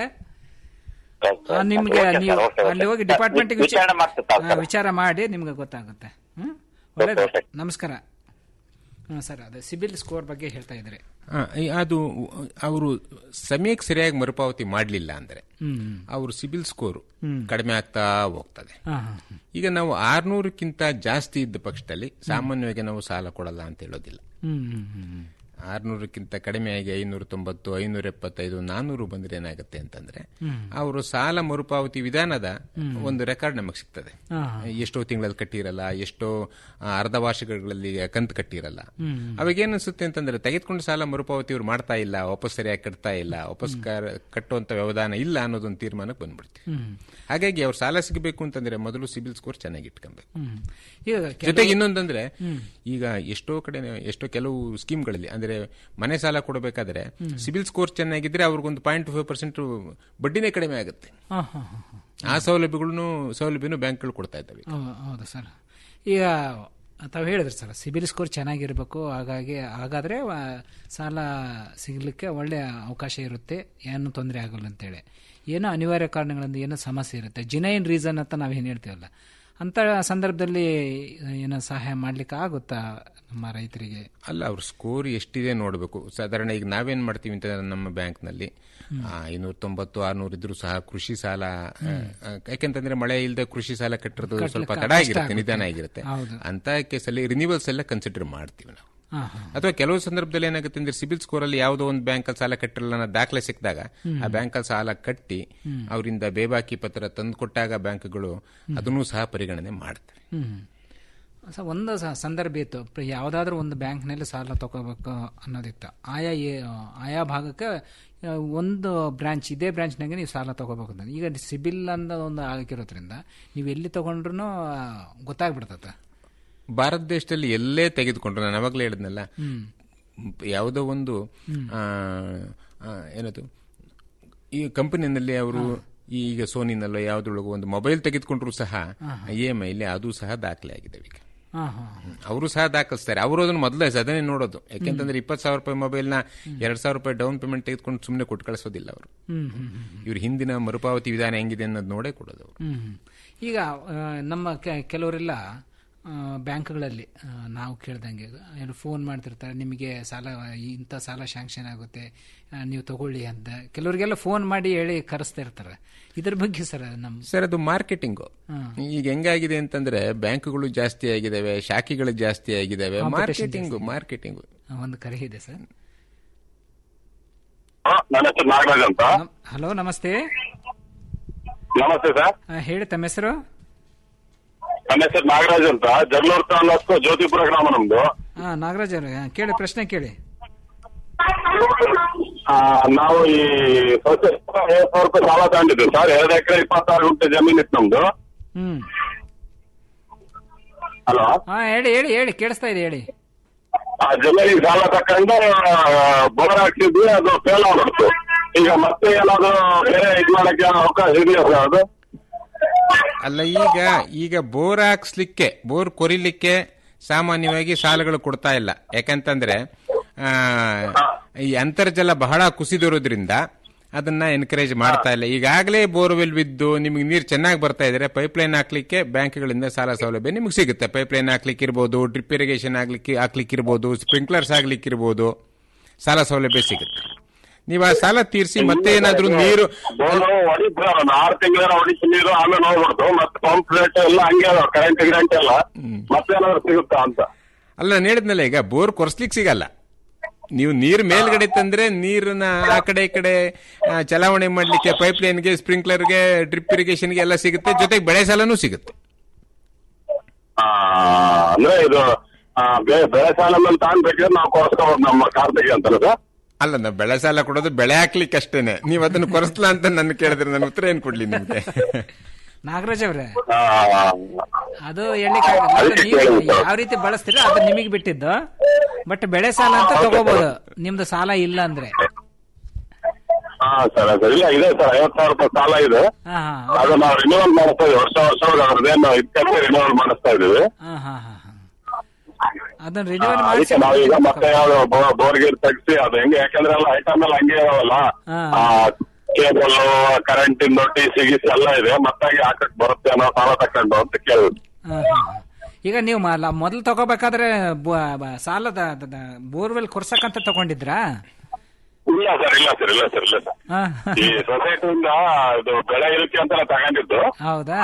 Speaker 16: ಆ, ನಿಮ್ಗೆ
Speaker 20: ಓಕೆ ಸರ್,
Speaker 16: ನೀವು
Speaker 20: ಓಕೆ, ಓಕೆ.
Speaker 16: ಅಲ್ಲಿ ಹೋಗಿ
Speaker 20: ಸರ್,
Speaker 16: ಡಿಪಾರ್ಟ್ಮೆಂಟ್
Speaker 20: ವಿಚಾರಣೆ ಮಾಡ್ತೀವಿ ಸರ್.
Speaker 16: ವಿಚಾರ ಮಾಡಿ ನಿಮ್ಗೆ ಗೊತ್ತಾಗುತ್ತೆ ಹ್ಮ್ ಒಳ್ಳೇದು ನಮಸ್ಕಾರ ಹ್ಮ್ ಸರ್ ಅದೇ ಸಿಬಿಲ್ ಸ್ಕೋರ್ ಬಗ್ಗೆ ಹೇಳ್ತಾ ಇದ್ರಿ
Speaker 17: ಆ, ಈ- ಅದು ಅವರು ಸಮಯಕ್ಕೆ ಸರಿಯಾಗಿ ಮರುಪಾವತಿ ಮಾಡಲಿಲ್ಲ ಅಂದ್ರೆ
Speaker 16: ಹ್ಮ್.
Speaker 17: ಅವ್ರ ಸಿಬಿಲ್ ಸ್ಕೋರ್
Speaker 16: ಹ್ಮ್.
Speaker 17: ಕಡಿಮೆ ಆಗ್ತಾ ಹೋಗ್ತದೆ
Speaker 16: ಹಾ, ಹಾ,
Speaker 17: ಈಗ ನಾವು ಆರ್ನೂರಕ್ಕಿಂತ ಜಾಸ್ತಿ ಇದ್ದ ಪಕ್ಷದಲ್ಲಿ ಸಾಮಾನ್ಯವಾಗಿ ನಾವು ಸಾಲ ಕೊಡಲ್ಲ ಅಂತ ಹೇಳೋದಿಲ್ಲ
Speaker 16: ಹ್ಮ್ ಹ್ಮ್ ಹ್ಮ್
Speaker 17: ಆರ್ನೂರಕ್ಕಿಂತ ಕಡಿಮೆಯಾಗಿ ಐನೂರ ತೊಂಬತ್ತು ಐನೂರ ಎಪ್ಪತ್ತೈದು ನಾನೂರು ಬಂದ್ರೆ ಏನಾಗುತ್ತೆ ಅಂತಂದ್ರೆ
Speaker 16: ಹ್ಮ್.
Speaker 17: ಅವರು ಸಾಲ ಮರುಪಾವತಿ ವಿಧಾನದ
Speaker 16: ಹ್ಮ್.
Speaker 17: ಒಂದು ರೆಕಾರ್ಡ್ ನಮಗೆ ಸಿಗ್ತದೆ
Speaker 16: ಹಾ.
Speaker 17: ಎಷ್ಟೋ ತಿಂಗಳಲ್ಲಿ ಕಟ್ಟಿರಲ್ಲ ಎಷ್ಟೋ ಆ, ಅರ್ಧ ವಾರ್ಷಿಕಗಳಲ್ಲಿ ಕಂತು ಕಟ್ಟಿರಲ್ಲ
Speaker 16: ಹ್ಮ್.
Speaker 17: ಅವಾಗ ಏನ್ ಅನ್ಸುತ್ತೆ ಅಂತಂದ್ರೆ ತೆಗೆದುಕೊಂಡು ಸಾಲ ಮರುಪಾವತಿ ಇವ್ರು ಮಾಡ್ತಾ ಇಲ್ಲ ವಾಪಸ್ ಸರಿಯಾಗಿ ಕಟ್ತಾ ಇಲ್ಲ ವಾಪಸ್ ಕ- ಕಟ್ಟುವಂತ ವ್ಯವಧಾನ ಇಲ್ಲ ಅನ್ನೋದೊಂದು ತೀರ್ಮಾನಕ್ಕೆ ಬಂದ್ಬಿಡ್ತೀವಿ
Speaker 16: ಹ್ಮ್.
Speaker 17: ಹಾಗಾಗಿ ಅವ್ರು ಸಾಲ ಸಿಗಬೇಕು ಅಂತಂದ್ರೆ ಮೊದಲು ಸಿಬಿಲ್ ಸ್ಕೋರ್ ಚೆನ್ನಾಗಿ ಇಟ್ಕೊಬೇಕು
Speaker 16: ಹ್ಮ್. ಈಗ ಕೆಲವು-
Speaker 17: ಜೊತೆಗೆ ಇನ್ನೊಂದಂದ್ರೆ
Speaker 16: ಹ್ಮ್.
Speaker 17: ಈಗ ಎಷ್ಟೋ ಕಡೆ ಎಷ್ಟೋ ಕೆಲವು ಸ್ಕೀಮ್ಗಳಲ್ಲಿ ಅಂದ್ರೆ ಮನೆ ಸಾಲ ಕೊಡಬೇಕಾದ್ರೆ
Speaker 16: ಹ್ಮ್.
Speaker 17: ಸಿಬಿಲ್ ಸ್ಕೋರ್ ಚೆನ್ನಾಗಿದ್ರೆ ಅವ್ರಿಗೊಂದು ಪಾಯಿಂಟ್ ಫೈವ್ ಪರ್ಸೆಂಟ್ ಬಡ್ಡಿನೇ ಕಡಿಮೆ ಆಗುತ್ತೆ
Speaker 16: ಹಾ, ಹಾ, ಹಾ, ಹಾ.
Speaker 17: ಆ ಸೌಲಭ್ಯಗಳನ್ನು ಸೌಲಭ್ಯನು ಬ್ಯಾಂಕ್ಗಳು ಕೊಡ್ತಾ ಇದ್ದಾವೆ
Speaker 16: ಹೌ- ಹೌದು ಸರ್ ಈಗ ತಾವು ಹೇಳಿದ್ರಿ ಸರ್ ಸಿಬಿಲ್ ಸ್ಕೋರ್ ಚೆನ್ನಾಗಿರ್ಬೇಕು ಹಾಗಾಗಿ ಹಾಗಾದ್ರೆ ಆ, ಸಾಲ ಸಿಗಲಿಕ್ಕೆ ಒಳ್ಳೆ ಅವಕಾಶ ಇರುತ್ತೆ ಏನು ತೊಂದರೆ ಆಗಲ್ಲ ಅಂತೇಳಿ ಏನೋ ಅನಿವಾರ್ಯ ಕಾರಣಗಳಿಂದ ಏನೋ ಸಮಸ್ಯೆ ಇರುತ್ತೆ ಜಿನೈನ್ ರೀಸನ್ ಅಂತ ನಾವೇನು ಹೇಳ್ತೀವಲ್ಲ ಅಂತ ಸಂದರ್ಭದಲ್ಲಿ ಏನೋ ಸಹಾಯ ಮಾಡ್ಲಿಕ್ಕೆ ಆಗುತ್ತಾ ನಮ್ಮ ರೈತರಿಗೆ
Speaker 17: ಅಲ್ಲ ಅವ್ರ ಸ್ಕೋರ್ ಎಷ್ಟಿದೆ ನೋಡಬೇಕು ಸಾಧಾರಣ ಈಗ ನಾವೇನ್ ಮಾಡ್ತೀವಿ ಅಂತ ನಮ್ಮ ಬ್ಯಾಂಕ್ನಲ್ಲಿ ಐನೂರ ತೊಂಬತ್ತು ಆರ್ನೂರು ಇದ್ರೂ ಸಹ ಕೃಷಿ ಸಾಲ ಆ, ಆ, ಯಾಕೆಂತಂದ್ರೆ ಮಳೆ ಇಲ್ಲದೆ ಕೃಷಿ ಸಾಲ ಕಟ್ಟಿರೋದು
Speaker 16: ಕಟ್ಲಿಕ್ಕೆ
Speaker 17: ಸ್ವಲ್ಪ
Speaker 16: ಕಷ್ಟ
Speaker 17: ತಡ ಆಗಿರುತ್ತೆ
Speaker 16: ಆಗುತ್ತೆ.
Speaker 17: ನಿಧಾನ ಆಗಿರುತ್ತೆ
Speaker 16: ಹೌದು.
Speaker 17: ಅಂತ ಕೇಸಲ್ಲಿ ರಿನಿವಲ್ಸ್ ಎಲ್ಲ ಕನ್ಸಿಡರ್ ಮಾಡ್ತೀವಿ ನಾವು
Speaker 16: ಹಾ, ಹಾ.
Speaker 17: ಅಥವಾ ಕೆಲವು ಸಂದರ್ಭದಲ್ಲಿ ಏನಾಗುತ್ತೆ ಅಂದ್ರೆ ಸಿಬಿಲ್ ಸ್ಕೋರ್ ಅಲ್ಲಿ ಯಾವುದೋ ಒಂದು ಬ್ಯಾಂಕ್ ಅಲ್ಲಿ ಸಾಲ ಕಟ್ಟಿರಲ್ಲ ಅನ್ನೋ ದಾಖಲೆ ಸಿಕ್ಕಿದಾಗ
Speaker 16: ಹ್ಮ್.
Speaker 17: ಆ ಬ್ಯಾಂಕ್ ಅಲ್ಲಿ ಸಾಲ ಕಟ್ಟಿ
Speaker 16: ಹ್ಮ್.
Speaker 17: ಅವರಿಂದ ಬೇಬಾಕಿ ಪತ್ರ ತಂದು ಕೊಟ್ಟಾಗ ಬ್ಯಾಂಕ್ಗಳು ಅದನ್ನೂ ಸಹ ಪರಿಗಣನೆ ಮಾಡ್ತವೆ
Speaker 16: ಹ್ಮ್ ಸೊ ಒಂದು ಸ- ಸಂದರ್ಭ ಇತ್ತು ಪ್ರ- ಯಾವ್ದಾದ್ರು ಒಂದು ಬ್ಯಾಂಕ್ನಲ್ಲಿ ಸಾಲ ತಗೋಬೇಕು ಅನ್ನೋದಿತ್ತು ಆಯಾ ಏ- ಆಯಾ ಭಾಗಕ್ಕೆ ಆ, ಒಂದು ಬ್ರಾಂಚ್ ಇದೇ ಬ್ರಾಂಚ್ನಾಗೆ ನೀವು ಸಾಲ ತಗೋಬೇಕು ಅಂತ ಈಗ ಸಿಬಿಲ್ ಅಂತ ಒಂದು ಆಗಿರೋದ್ರಿಂದ ನೀವು ಎಲ್ಲಿ ತಗೊಂಡ್ರು ಗೊತ್ತಾಗ್ಬಿಡ್ತದೆ
Speaker 17: ಭಾರತ ದೇಶದಲ್ಲಿ ಎಲ್ಲೇ ತೆಗೆದುಕೊಂಡ್ರು ನಾನು ಅವಾಗಲೇ ಹೇಳಿದ್ನಲ್ಲ
Speaker 16: ಹ್ಮ್.
Speaker 17: ಯಾವುದೋ ಒಂದು
Speaker 16: ಹ್ಮ್.
Speaker 17: ಆ, ಆ, ಏನದು ಈ ಕಂಪನಿನಲ್ಲಿ ಅವರು ಈಗ ಸೋನಿನಲ್ಲೋ ಯಾವ್ದ್ರೊಳಗೋ ಒಂದು ಮೊಬೈಲ್ ತೆಗೆದುಕೊಂಡ್ರು ಸಹ
Speaker 16: ಆಹಾ.
Speaker 17: ಇ ಎಂ ಐಲಿ ಅದು ಸಹ ದಾಖಲೆ ಆಗಿದೆ ಈಗ
Speaker 16: ಹಾ ಹಾ
Speaker 17: ಅವರು ಸಹ ದಾಖಲಿಸ್ತಾರೆ ಅವರು ಅದನ್ನು ಮೊದಲೇ ಅದನ್ನೇ ನೋಡೋದು ಯಾಕೆಂತಂದ್ರೆ ಇಪ್ಪತ್ತು ಸಾವಿರ ರೂಪಾಯಿ ಮೊಬೈಲ್ನ ಎರಡ್ ಸಾವಿರ ರೂಪಾಯಿ ಡೌನ್ ಪೇಮೆಂಟ್ ತೆಗೆದುಕೊಂಡು ಸುಮ್ಮನೆ ಕೊಟ್ಟು ಕಳಿಸೋದಿಲ್ಲ ಅವರು
Speaker 16: ಹ್ಮ್ ಹ್ಮ್ ಹ್ಮ್
Speaker 17: ಇವ್ರ ಹಿಂದಿನ ಮರುಪಾವತಿ ವಿಧಾನ ಹೆಂಗಿದೆ ಅನ್ನೋದು ನೋಡೇ ಕೊಡೋದು ಅವರು
Speaker 16: ಹ್ಮ್ ಹ್ಮ್. ಈಗ ಆ, ನಮ್ಮ ಕೆ- ಕೆಲವರೆಲ್ಲ ಆ, ಬ್ಯಾಂಕ್ಗಳಲ್ಲಿ ಆ, ನಾವು ಕೇಳ್ದಂಗೆ ಏನು ಫೋನ್ ಮಾಡ್ತಿರ್ತಾರೆ ನಿಮಗೆ ಸಾಲ ಇಂಥ ಸಾಲ ಶಾಂಕ್ಷನ್ ಆಗುತ್ತೆ ಆ, ನೀವು ತಗೊಳ್ಳಿ ಅಂತ ಕೆಲವರಿಗೆಲ್ಲ ಫೋನ್ ಮಾಡಿ ಹೇಳಿ ಕರೆಸ್ತಾ ಇರ್ತಾರೆ ಇದ್ರ ಬಗ್ಗೆ ಸರ್ ನಮ್ಮ
Speaker 17: ಸರ್ ಅದು ಮಾರ್ಕೆಟಿಂಗು
Speaker 16: ಹ್ಮ್.
Speaker 17: ಈಗ ಹೆಂಗಾಗಿದೆ ಅಂತಂದ್ರೆ ಬ್ಯಾಂಕ್ಗಳು ಜಾಸ್ತಿ ಆಗಿದಾವೆ ಶಾಖೆಗಳು ಜಾಸ್ತಿ ಆಗಿದಾವೆ
Speaker 16: Competition
Speaker 17: ಮಾರ್ಕೆಟಿಂಗು
Speaker 16: ಜಾಸ್ತಿ.
Speaker 17: ಮಾರ್ಕೆಟಿಂಗು
Speaker 16: ಆ, ಒಂದು ಕರೆ ಇದೆ ಸರ್
Speaker 21: ನನ್ನ ಹೆಸರು ನಾಗರಾಜ್ ಅಂತ
Speaker 16: ಹಲೋ ನಮಸ್ತೆ
Speaker 21: ನಮಸ್ತೆ ಸರ್
Speaker 16: ಆ, ಹೇಳಿ ತಮ್ಮ ಹೆಸರು
Speaker 21: ನನ್ನ ಹೆಸರು ನಾಗರಾಜ್ ಅಂತ ಜಗಳೂರು ತಾಲೂಕು ಜ್ಯೋತಿಪುರ ಗ್ರಾಮ ನಮ್ದು
Speaker 16: ಹಾ ನಾಗರಾಜ್ ಅವರು ಕೇಳಿ ಪ್ರಶ್ನೆ ಕೇಳಿ
Speaker 21: ಆ, ನಾವು ಈ ಸೊಸೆ ಐವತ್ತು ಸಾವಿರ ರೂಪಾಯಿ ಸಾಲ ತಗೊಂಡಿದ್ವಿ ಸರ್ ಎರಡು ಎಕರೆ ಇಪ್ಪತ್ತಾರು ಗುಂಟೆ ಜಮೀನ್ ಇತ್ತು ನಮ್ದು
Speaker 16: ಹ್ಮ್
Speaker 21: ಹಲೋ
Speaker 16: ಹಾ ಹೇಳಿ ಹೇಳಿ ಹೇಳಿ ಕೇಳಿಸ್ತಾ ಇದೆ ಹೇಳಿ
Speaker 21: ಆ ಜಮೀನಿಗೆ ಸಾಲ ತಕೊಂಡು ಬೋರ್ ಹಾಕ್ಸಿದ್ವಿ ಅದು ಫೇಲ್ ಆಗ್ಬಿಡ್ತು ಈಗ ಮತ್ತೆ ಏನಾದ್ರು ಬೇರೆ ಇದ್ ಮಾಡಕ್ಕೆ ಅವಕಾಶ ಇದೆಯಾ ಸರ್ ಅದು
Speaker 17: ಅಲ್ಲ ಈಗ ಈಗ ಬೋರ್ ಹಾಕ್ಸ್ಲಿಕ್ಕೆ ಬೋರ್ ಕೊರಿಲಿಕ್ಕೆ ಸಾಮಾನ್ಯವಾಗಿ ಸಾಲಗಳು ಕೊಡ್ತಾ ಇಲ್ಲ ಯಾಕಂತಂದ್ರೆ ಆ, ಈ ಅಂತರ್ಜಲ ಬಹಳ ಕುಸಿದಿರೋದ್ರಿಂದ ಅದನ್ನ ಎನ್ಕರೇಜ್ ಮಾಡ್ತಾ ಇಲ್ಲ ಈಗಾಗಲೇ ಬೋರ್ವೆಲ್ ಬಿದ್ದು ನಿಮಗೆ ನೀರು ಚೆನ್ನಾಗಿ ಬರ್ತಾ ಇದ್ರೆ ಪೈಪ್ ಲೈನ್ ಹಾಕ್ಲಿಕ್ಕೆ ಬ್ಯಾಂಕ್ಗಳಿಂದ ಸಾಲ ಸೌಲಭ್ಯ ನಿಮಗೆ ಸಿಗುತ್ತೆ ಪೈಪ್ ಲೈನ್ ಹಾಕ್ಲಿಕ್ಕೆ ಇರ್ಬೋದು ಡ್ರಿಪ್ ಇರಿಗೇಷನ್ ಆಗ್ಲಿಕ್ಕೆ ಹಾಕ್ಲಿಕ್ಕೆ ಇರ್ಬೋದು ಸ್ಪ್ರಿಂಕ್ಲರ್ಸ್ ಆಗ್ಲಿಕ್ಕೆ ಇರ್ಬೋದು ಸಾಲ ಸೌಲಭ್ಯ ಸಿಗುತ್ತೆ ನೀವು ಆ ಸಾಲ ತೀರಿಸಿ ಮತ್ತೆ ಏನಾದ್ರೂ ನೀರು
Speaker 21: ಬೋರು ಹೊಡಿತು ಒಂದು ಆರು ತಿಂಗಳ ಹೊಡಿತು ನೀರು ಆಮೇಲೆ ಹೋಗ್ಬಿಡ್ತು ಮತ್ತೆ ಪಂಪ್ ರೇಟ್ ಎಲ್ಲ ಹಂಗೆ ಕರೆಂಟ್ ಗಿರೆಂಟ್ ಎಲ್ಲ ಮತ್ತೆ ಏನಾದ್ರು ಸಿಗುತ್ತಾ ಅಂತ
Speaker 17: ಅಲ್ಲ ನಾನು ಹೇಳಿದ್ನಲ್ಲ ಈಗ ಬೋರ್ ಕೊರ್ಸ್ಲಿಕ್ಕೆ ಸಿಗಲ್ಲ ನೀವು ನೀರು ಮೇಲ್ಗಡೆ ತಂದ್ರೆ ನೀರನ್ನ ಆ ಕಡೆ ಈ ಕಡೆ ಆ, ಚಲಾವಣೆ ಮಾಡ್ಲಿಕ್ಕೆ ಪೈಪ್ ಲೈನ್ಗೆ ಸ್ಪ್ರಿಂಕ್ಲರ್ಗೆ ಡ್ರಿಪ್ ಇರಿಗೇಷನ್ಗೆ ಎಲ್ಲ ಸಿಗುತ್ತೆ ಜೊತೆಗೆ ಬೆಳೆ ಸಾಲನೂ ಸಿಗುತ್ತೆ
Speaker 21: ಆ, ಅಂದ್ರೆ ಇದು ಆ, ಬೆ- ಬೆಳೆ ಸಾಲ ಮೇಲೆ ತಗೊಂಡ್ಬೇಕಾದ್ರೆ ನಾವು ಕೊಡ್ಸ್ಕೋಬೋದು ನಮ್ಮ ಖಾತೆಗೆ ಅಂತಲ್ಲ ಸರ್
Speaker 17: ಅಲ್ಲ ನಾವು ಬೆಳೆ ಸಾಲ ಕೊಡೋದು ಬೆಳೆ ಹಾಕ್ಲಿಕ್ಕೆ ಅಷ್ಟೇನೆ ನೀವು ಅದನ್ನ ಕೊರಸ್ಲಾ ಅಂತ ನನ್ನ ಕೇಳಿದ್ರೆ ನಾನು ಉತ್ತರ ಏನ್ ಕೊಡ್ಲಿ ನಿಮ್ಗೆ
Speaker 16: ನಾಗರಾಜ್ ಅವ್ರೆ
Speaker 21: ಆ,
Speaker 16: ಅದು ಹೇಳಿಕ್ಕಾಗಲ್ಲ ಅದು
Speaker 21: ಅದಕ್ಕೆ
Speaker 16: ನೀವು
Speaker 21: ಕೇಳಿದ್ದು.
Speaker 16: ಯಾವ ರೀತಿ ಬಳಸ್ತೀರೋ ಅದು ನಿಮಗೆ ಬಿಟ್ಟಿದ್ದು ಬಟ್ ಬೆಳೆ ಸಾಲ ಅಂತ ತಗೋಬಹುದು ನಿಮ್ದು ಸಾಲ ಇಲ್ಲ ಅಂದ್ರೆ
Speaker 21: ಹಾ ಸರ್ ಸರ್ ಇಲ್ಲ ಇದೆ ಸರ್ ಐವತ್ತು ಸಾವಿರ ರೂಪಾಯಿ ಸಾಲ ಇದೆ
Speaker 16: ಹಾ
Speaker 21: ಅದು ನಾವು ರಿನ್ಯೂವಲ್ ಮಾಡಿಸ್ತಾ ಇದೀವಿ ವರ್ಷ ವರ್ಷ ಅದ್ರದ್ದೇನು ಇದಕ್ಕೆ ರಿನ್ಯೂವಲ್ ಮಾಡಿಸ್ತಾ ಇದೀವಿ
Speaker 16: ಹಾ ಹಾ ಹಾ ಅದನ್ನ ರಿನ್ಯೂವಲ್
Speaker 21: ಆ, ಅದಕ್ಕೆ ನಾವು ಈಗ ಮತ್ತೆ ಯಾವ್ದು ಬೋರ್ಗೆ ತೆಗ್ಸಿ ಅದು ಹೆಂಗೆ ಯಾಕಂದ್ರೆ ಎಲ್ಲ ಐಟಮ್ ಎಲ್ಲ ಹಂಗೆ ಇದಾವಲ್ಲ
Speaker 16: ಹಾ.
Speaker 21: ಕೇಬಲ್ ಕರೆಂಟ್ ಇಂದು ಟಿ ಸಿ ಗಿಸಿ ಎಲ್ಲ ಇದೆ ಮತ್ತಾಗಿ ಹಾಕಕ್ ಬರುತ್ತೆ ಅನ್ನೋ ಸಾಲ ತಕೊಂಡು ಅಂತ ಕೇಳಿದ್ವಿ
Speaker 16: ಈಗ ನೀವು ಮ- ಮೊದಲು ತಗೋಬೇಕಾದ್ರೆ ಬ- ಬ- ಸಾಲದ ಬೋರ್ವೆಲ್ ಕೊರ್ಸಕ್ಕಂತ ತಗೊಂಡಿದ್ರಾ
Speaker 21: ಇಲ್ಲ ಸರ್ ಇಲ್ಲ ಸರ್ ಇಲ್ಲ ಸರ್ ಇಲ್ಲ ಸರ್
Speaker 16: ಹಾ,
Speaker 21: ಈ ಸೊಸೈಟಿಯಿಂದ ಇದು ಬೆಳೆ ಇಳಿಕೆ ಅಂತ ತಗೊಂಡಿದ್ದು
Speaker 16: ಹೌದಾ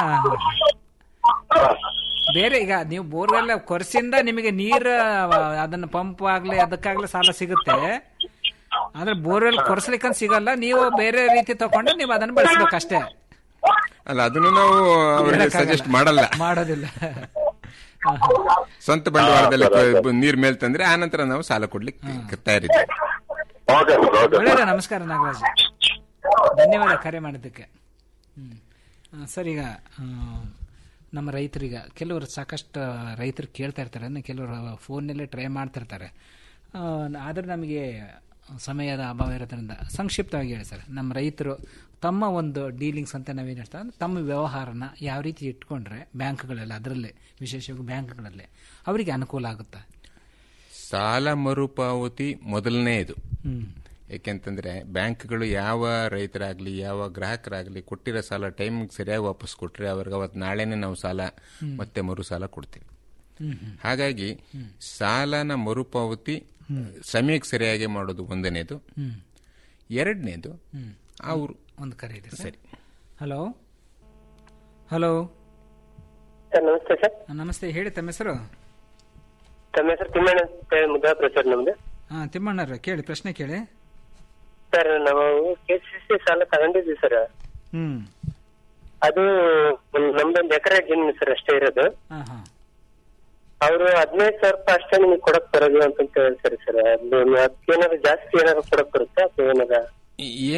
Speaker 16: ಬೇರೆ ಈಗ ನೀವು ಬೋರ್ವೆಲ್ ಕೊರ್ಸಿಂದ ನಿಮಗೆ ನೀರ್ ಅದನ್ನ ಪಂಪ್ ಆಗ್ಲಿ ಅದಕ್ಕಾಗ್ಲಿ ಸಾಲ ಸಿಗುತ್ತೆ ಆದ್ರೆ ಬೋರ್ವೆಲ್ ಕೊರ್ಸ್ಲಿಕ್ಕಂತ ಸಿಗಲ್ಲ ನೀವು ಬೇರೆ ರೀತಿ ತಗೊಂಡು ನೀವು ಅದನ್ನ ಬಳಸ್ಬೇಕಷ್ಟೇ
Speaker 17: ಅಲ್ಲ ಅದನ್ನು ನಾವು ಅವರಿಗೆ
Speaker 16: ಹೇಳಕ್ಕಾಗಲ್ಲ.
Speaker 17: ಸಜೆಸ್ಟ್ ಮಾಡಲ್ಲ
Speaker 16: ಮಾಡೋದಿಲ್ಲ
Speaker 17: ಸ್ವಂತ ಬಂಡವಾಳದಲ್ಲಿ ಕ- ನೀರ್ ಮೇಲ್ ತಂದ್ರೆ ಆನಂತರ ನಾವು ಸಾಲ ಕೊಡ್ಲಿಕ್ಕೆ ತಯಾರಿದ್ದೇವೆ
Speaker 16: ಒಳ್ಳೆಯದ ನಮಸ್ಕಾರ ನಾಗರಾಜ್ ಧನ್ಯವಾದ ಕರೆ ಮಾಡಿದ್ದಕ್ಕೆ ಹ್ಮ್. ಆ, ಸರ್ ಈಗ ಆ, ನಮ್ಮ ರೈತರೀಗ ಕೆಲವರು ಸಾಕಷ್ಟು ರೈತರು ಕೇಳ್ತಾ ಇರ್ತಾರೆ ಇನ್ನು ಕೆಲವರು ಫೋನ್ನಲ್ಲೇ ಟ್ರೈ ಮಾಡ್ತಿರ್ತಾರೆ ಆ, ಆದ್ರೆ ನಮಗೆ ಸಮಯದ ಅಭಾವ ಇರೋದ್ರಿಂದ ಸಂಕ್ಷಿಪ್ತವಾಗಿ ಹೇಳಿ ಸರ್ ನಮ್ಮ ರೈತರು ತಮ್ಮ ಒಂದು ಡೀಲಿಂಗ್ಸ್ ಅಂತ ನಾವೇನು ಹೇಳ್ತಾರೆ ಅಂದ್ರೆ ತಮ್ಮ ವ್ಯವಹಾರನ ಯಾವ ರೀತಿ ಇಟ್ಕೊಂಡ್ರೆ ಬ್ಯಾಂಕ್ಗಳೆಲ್ಲ ಅದರಲ್ಲೇ ವಿಶೇಷವಾಗಿ ಬ್ಯಾಂಕ್ಗಳಲ್ಲೇ ಅವರಿಗೆ ಅನುಕೂಲ ಆಗುತ್ತೆ
Speaker 17: ಸಾಲ ಮರುಪಾವತಿ ಮೊದಲನೆಯದು
Speaker 16: ಹ್ಮ್.
Speaker 17: ಏಕೆಂತಂದ್ರೆ ಬ್ಯಾಂಕ್ಗಳು ಯಾವ ರೈತರಾಗ್ಲಿ ಯಾವ ಗ್ರಾಹಕರಾಗ್ಲಿ ಕೊಟ್ಟಿರೋ ಸಾಲ ಟೈಮ್ಗೆ ಸರಿಯಾಗಿ ವಾಪಸ್ ಕೊಟ್ರೆ ಅವ್ರಿಗೆ ಅವತ್ತು ನಾಳೆನೇ ನಾವು ಸಾಲ
Speaker 16: ಹ್ಮ್.
Speaker 17: ಮತ್ತೆ ಮರು ಸಾಲ ಕೊಡ್ತೀವಿ
Speaker 16: ಹ್ಮ್, ಹ್ಮ್.
Speaker 17: ಹಾಗಾಗಿ ಸಾಲನ ಮರುಪಾವತಿ ಸಮಯಕ್ಕೆ ಸರಿಯಾಗಿ ಮಾಡೋದು ಒಂದನೇದು
Speaker 16: ಹ್ಮ್.
Speaker 17: ಎರಡನೇದು
Speaker 16: ಹ್ಮ್.
Speaker 17: ಅವರು
Speaker 16: ಒಂದು ಕರೆ ಇದೆ
Speaker 17: ಸರಿ
Speaker 16: ಹಲೋ ಹಲೋ
Speaker 1: ಸರ್ ನಮಸ್ತೆ ಸರ್
Speaker 16: ನಮಸ್ತೆ ಹೇಳಿ ತಮ್ಮ ಹೆಸರು
Speaker 1: ತಮ್ಮ ಹೆಸರು ತಿಮ್ಮಣ್ಣ ಅಂತ ಹೇಳಿ ಮುದ್ದಾಪುರ ಸರ್ ನಮ್ದು
Speaker 16: ಹಾ ತಿಮ್ಮಣ್ಣರ ಕೇಳಿ ಪ್ರಶ್ನೆ ಕೇಳಿ
Speaker 1: ಸರ್ ನಾವು ಕೆ ಸಿ ಸಿ ಸಾಲ ತಗೊಂಡಿದ್ವಿ ಸರ್
Speaker 16: ಹ್ಮ್
Speaker 1: ಅದು ಒಂದ್ ನಮ್ದೊಂದು ಎಕರೆ ಜಮೀನು ಸರ್ ಅಷ್ಟೇ ಇರೋದು
Speaker 16: ಹಾ ಹಾ
Speaker 1: ಅವರು ಹದಿನೈದು ಸಾವಿರ ರೂಪಾಯಿ ಅಷ್ಟೇ ನಿಮಗೆ ಕೊಡಕ್ ಬರೋದು ಅಂತ ಹೇಳ್ತಾರೆ ಸರ್ ಅದು ಅದಕ್ಕೆ ಏನಾದ್ರು ಜಾಸ್ತಿ ಏನಾದ್ರು ಕೊಡಕ್ ಬರುತ್ತೆ ಅಥವಾ ಏನಾರ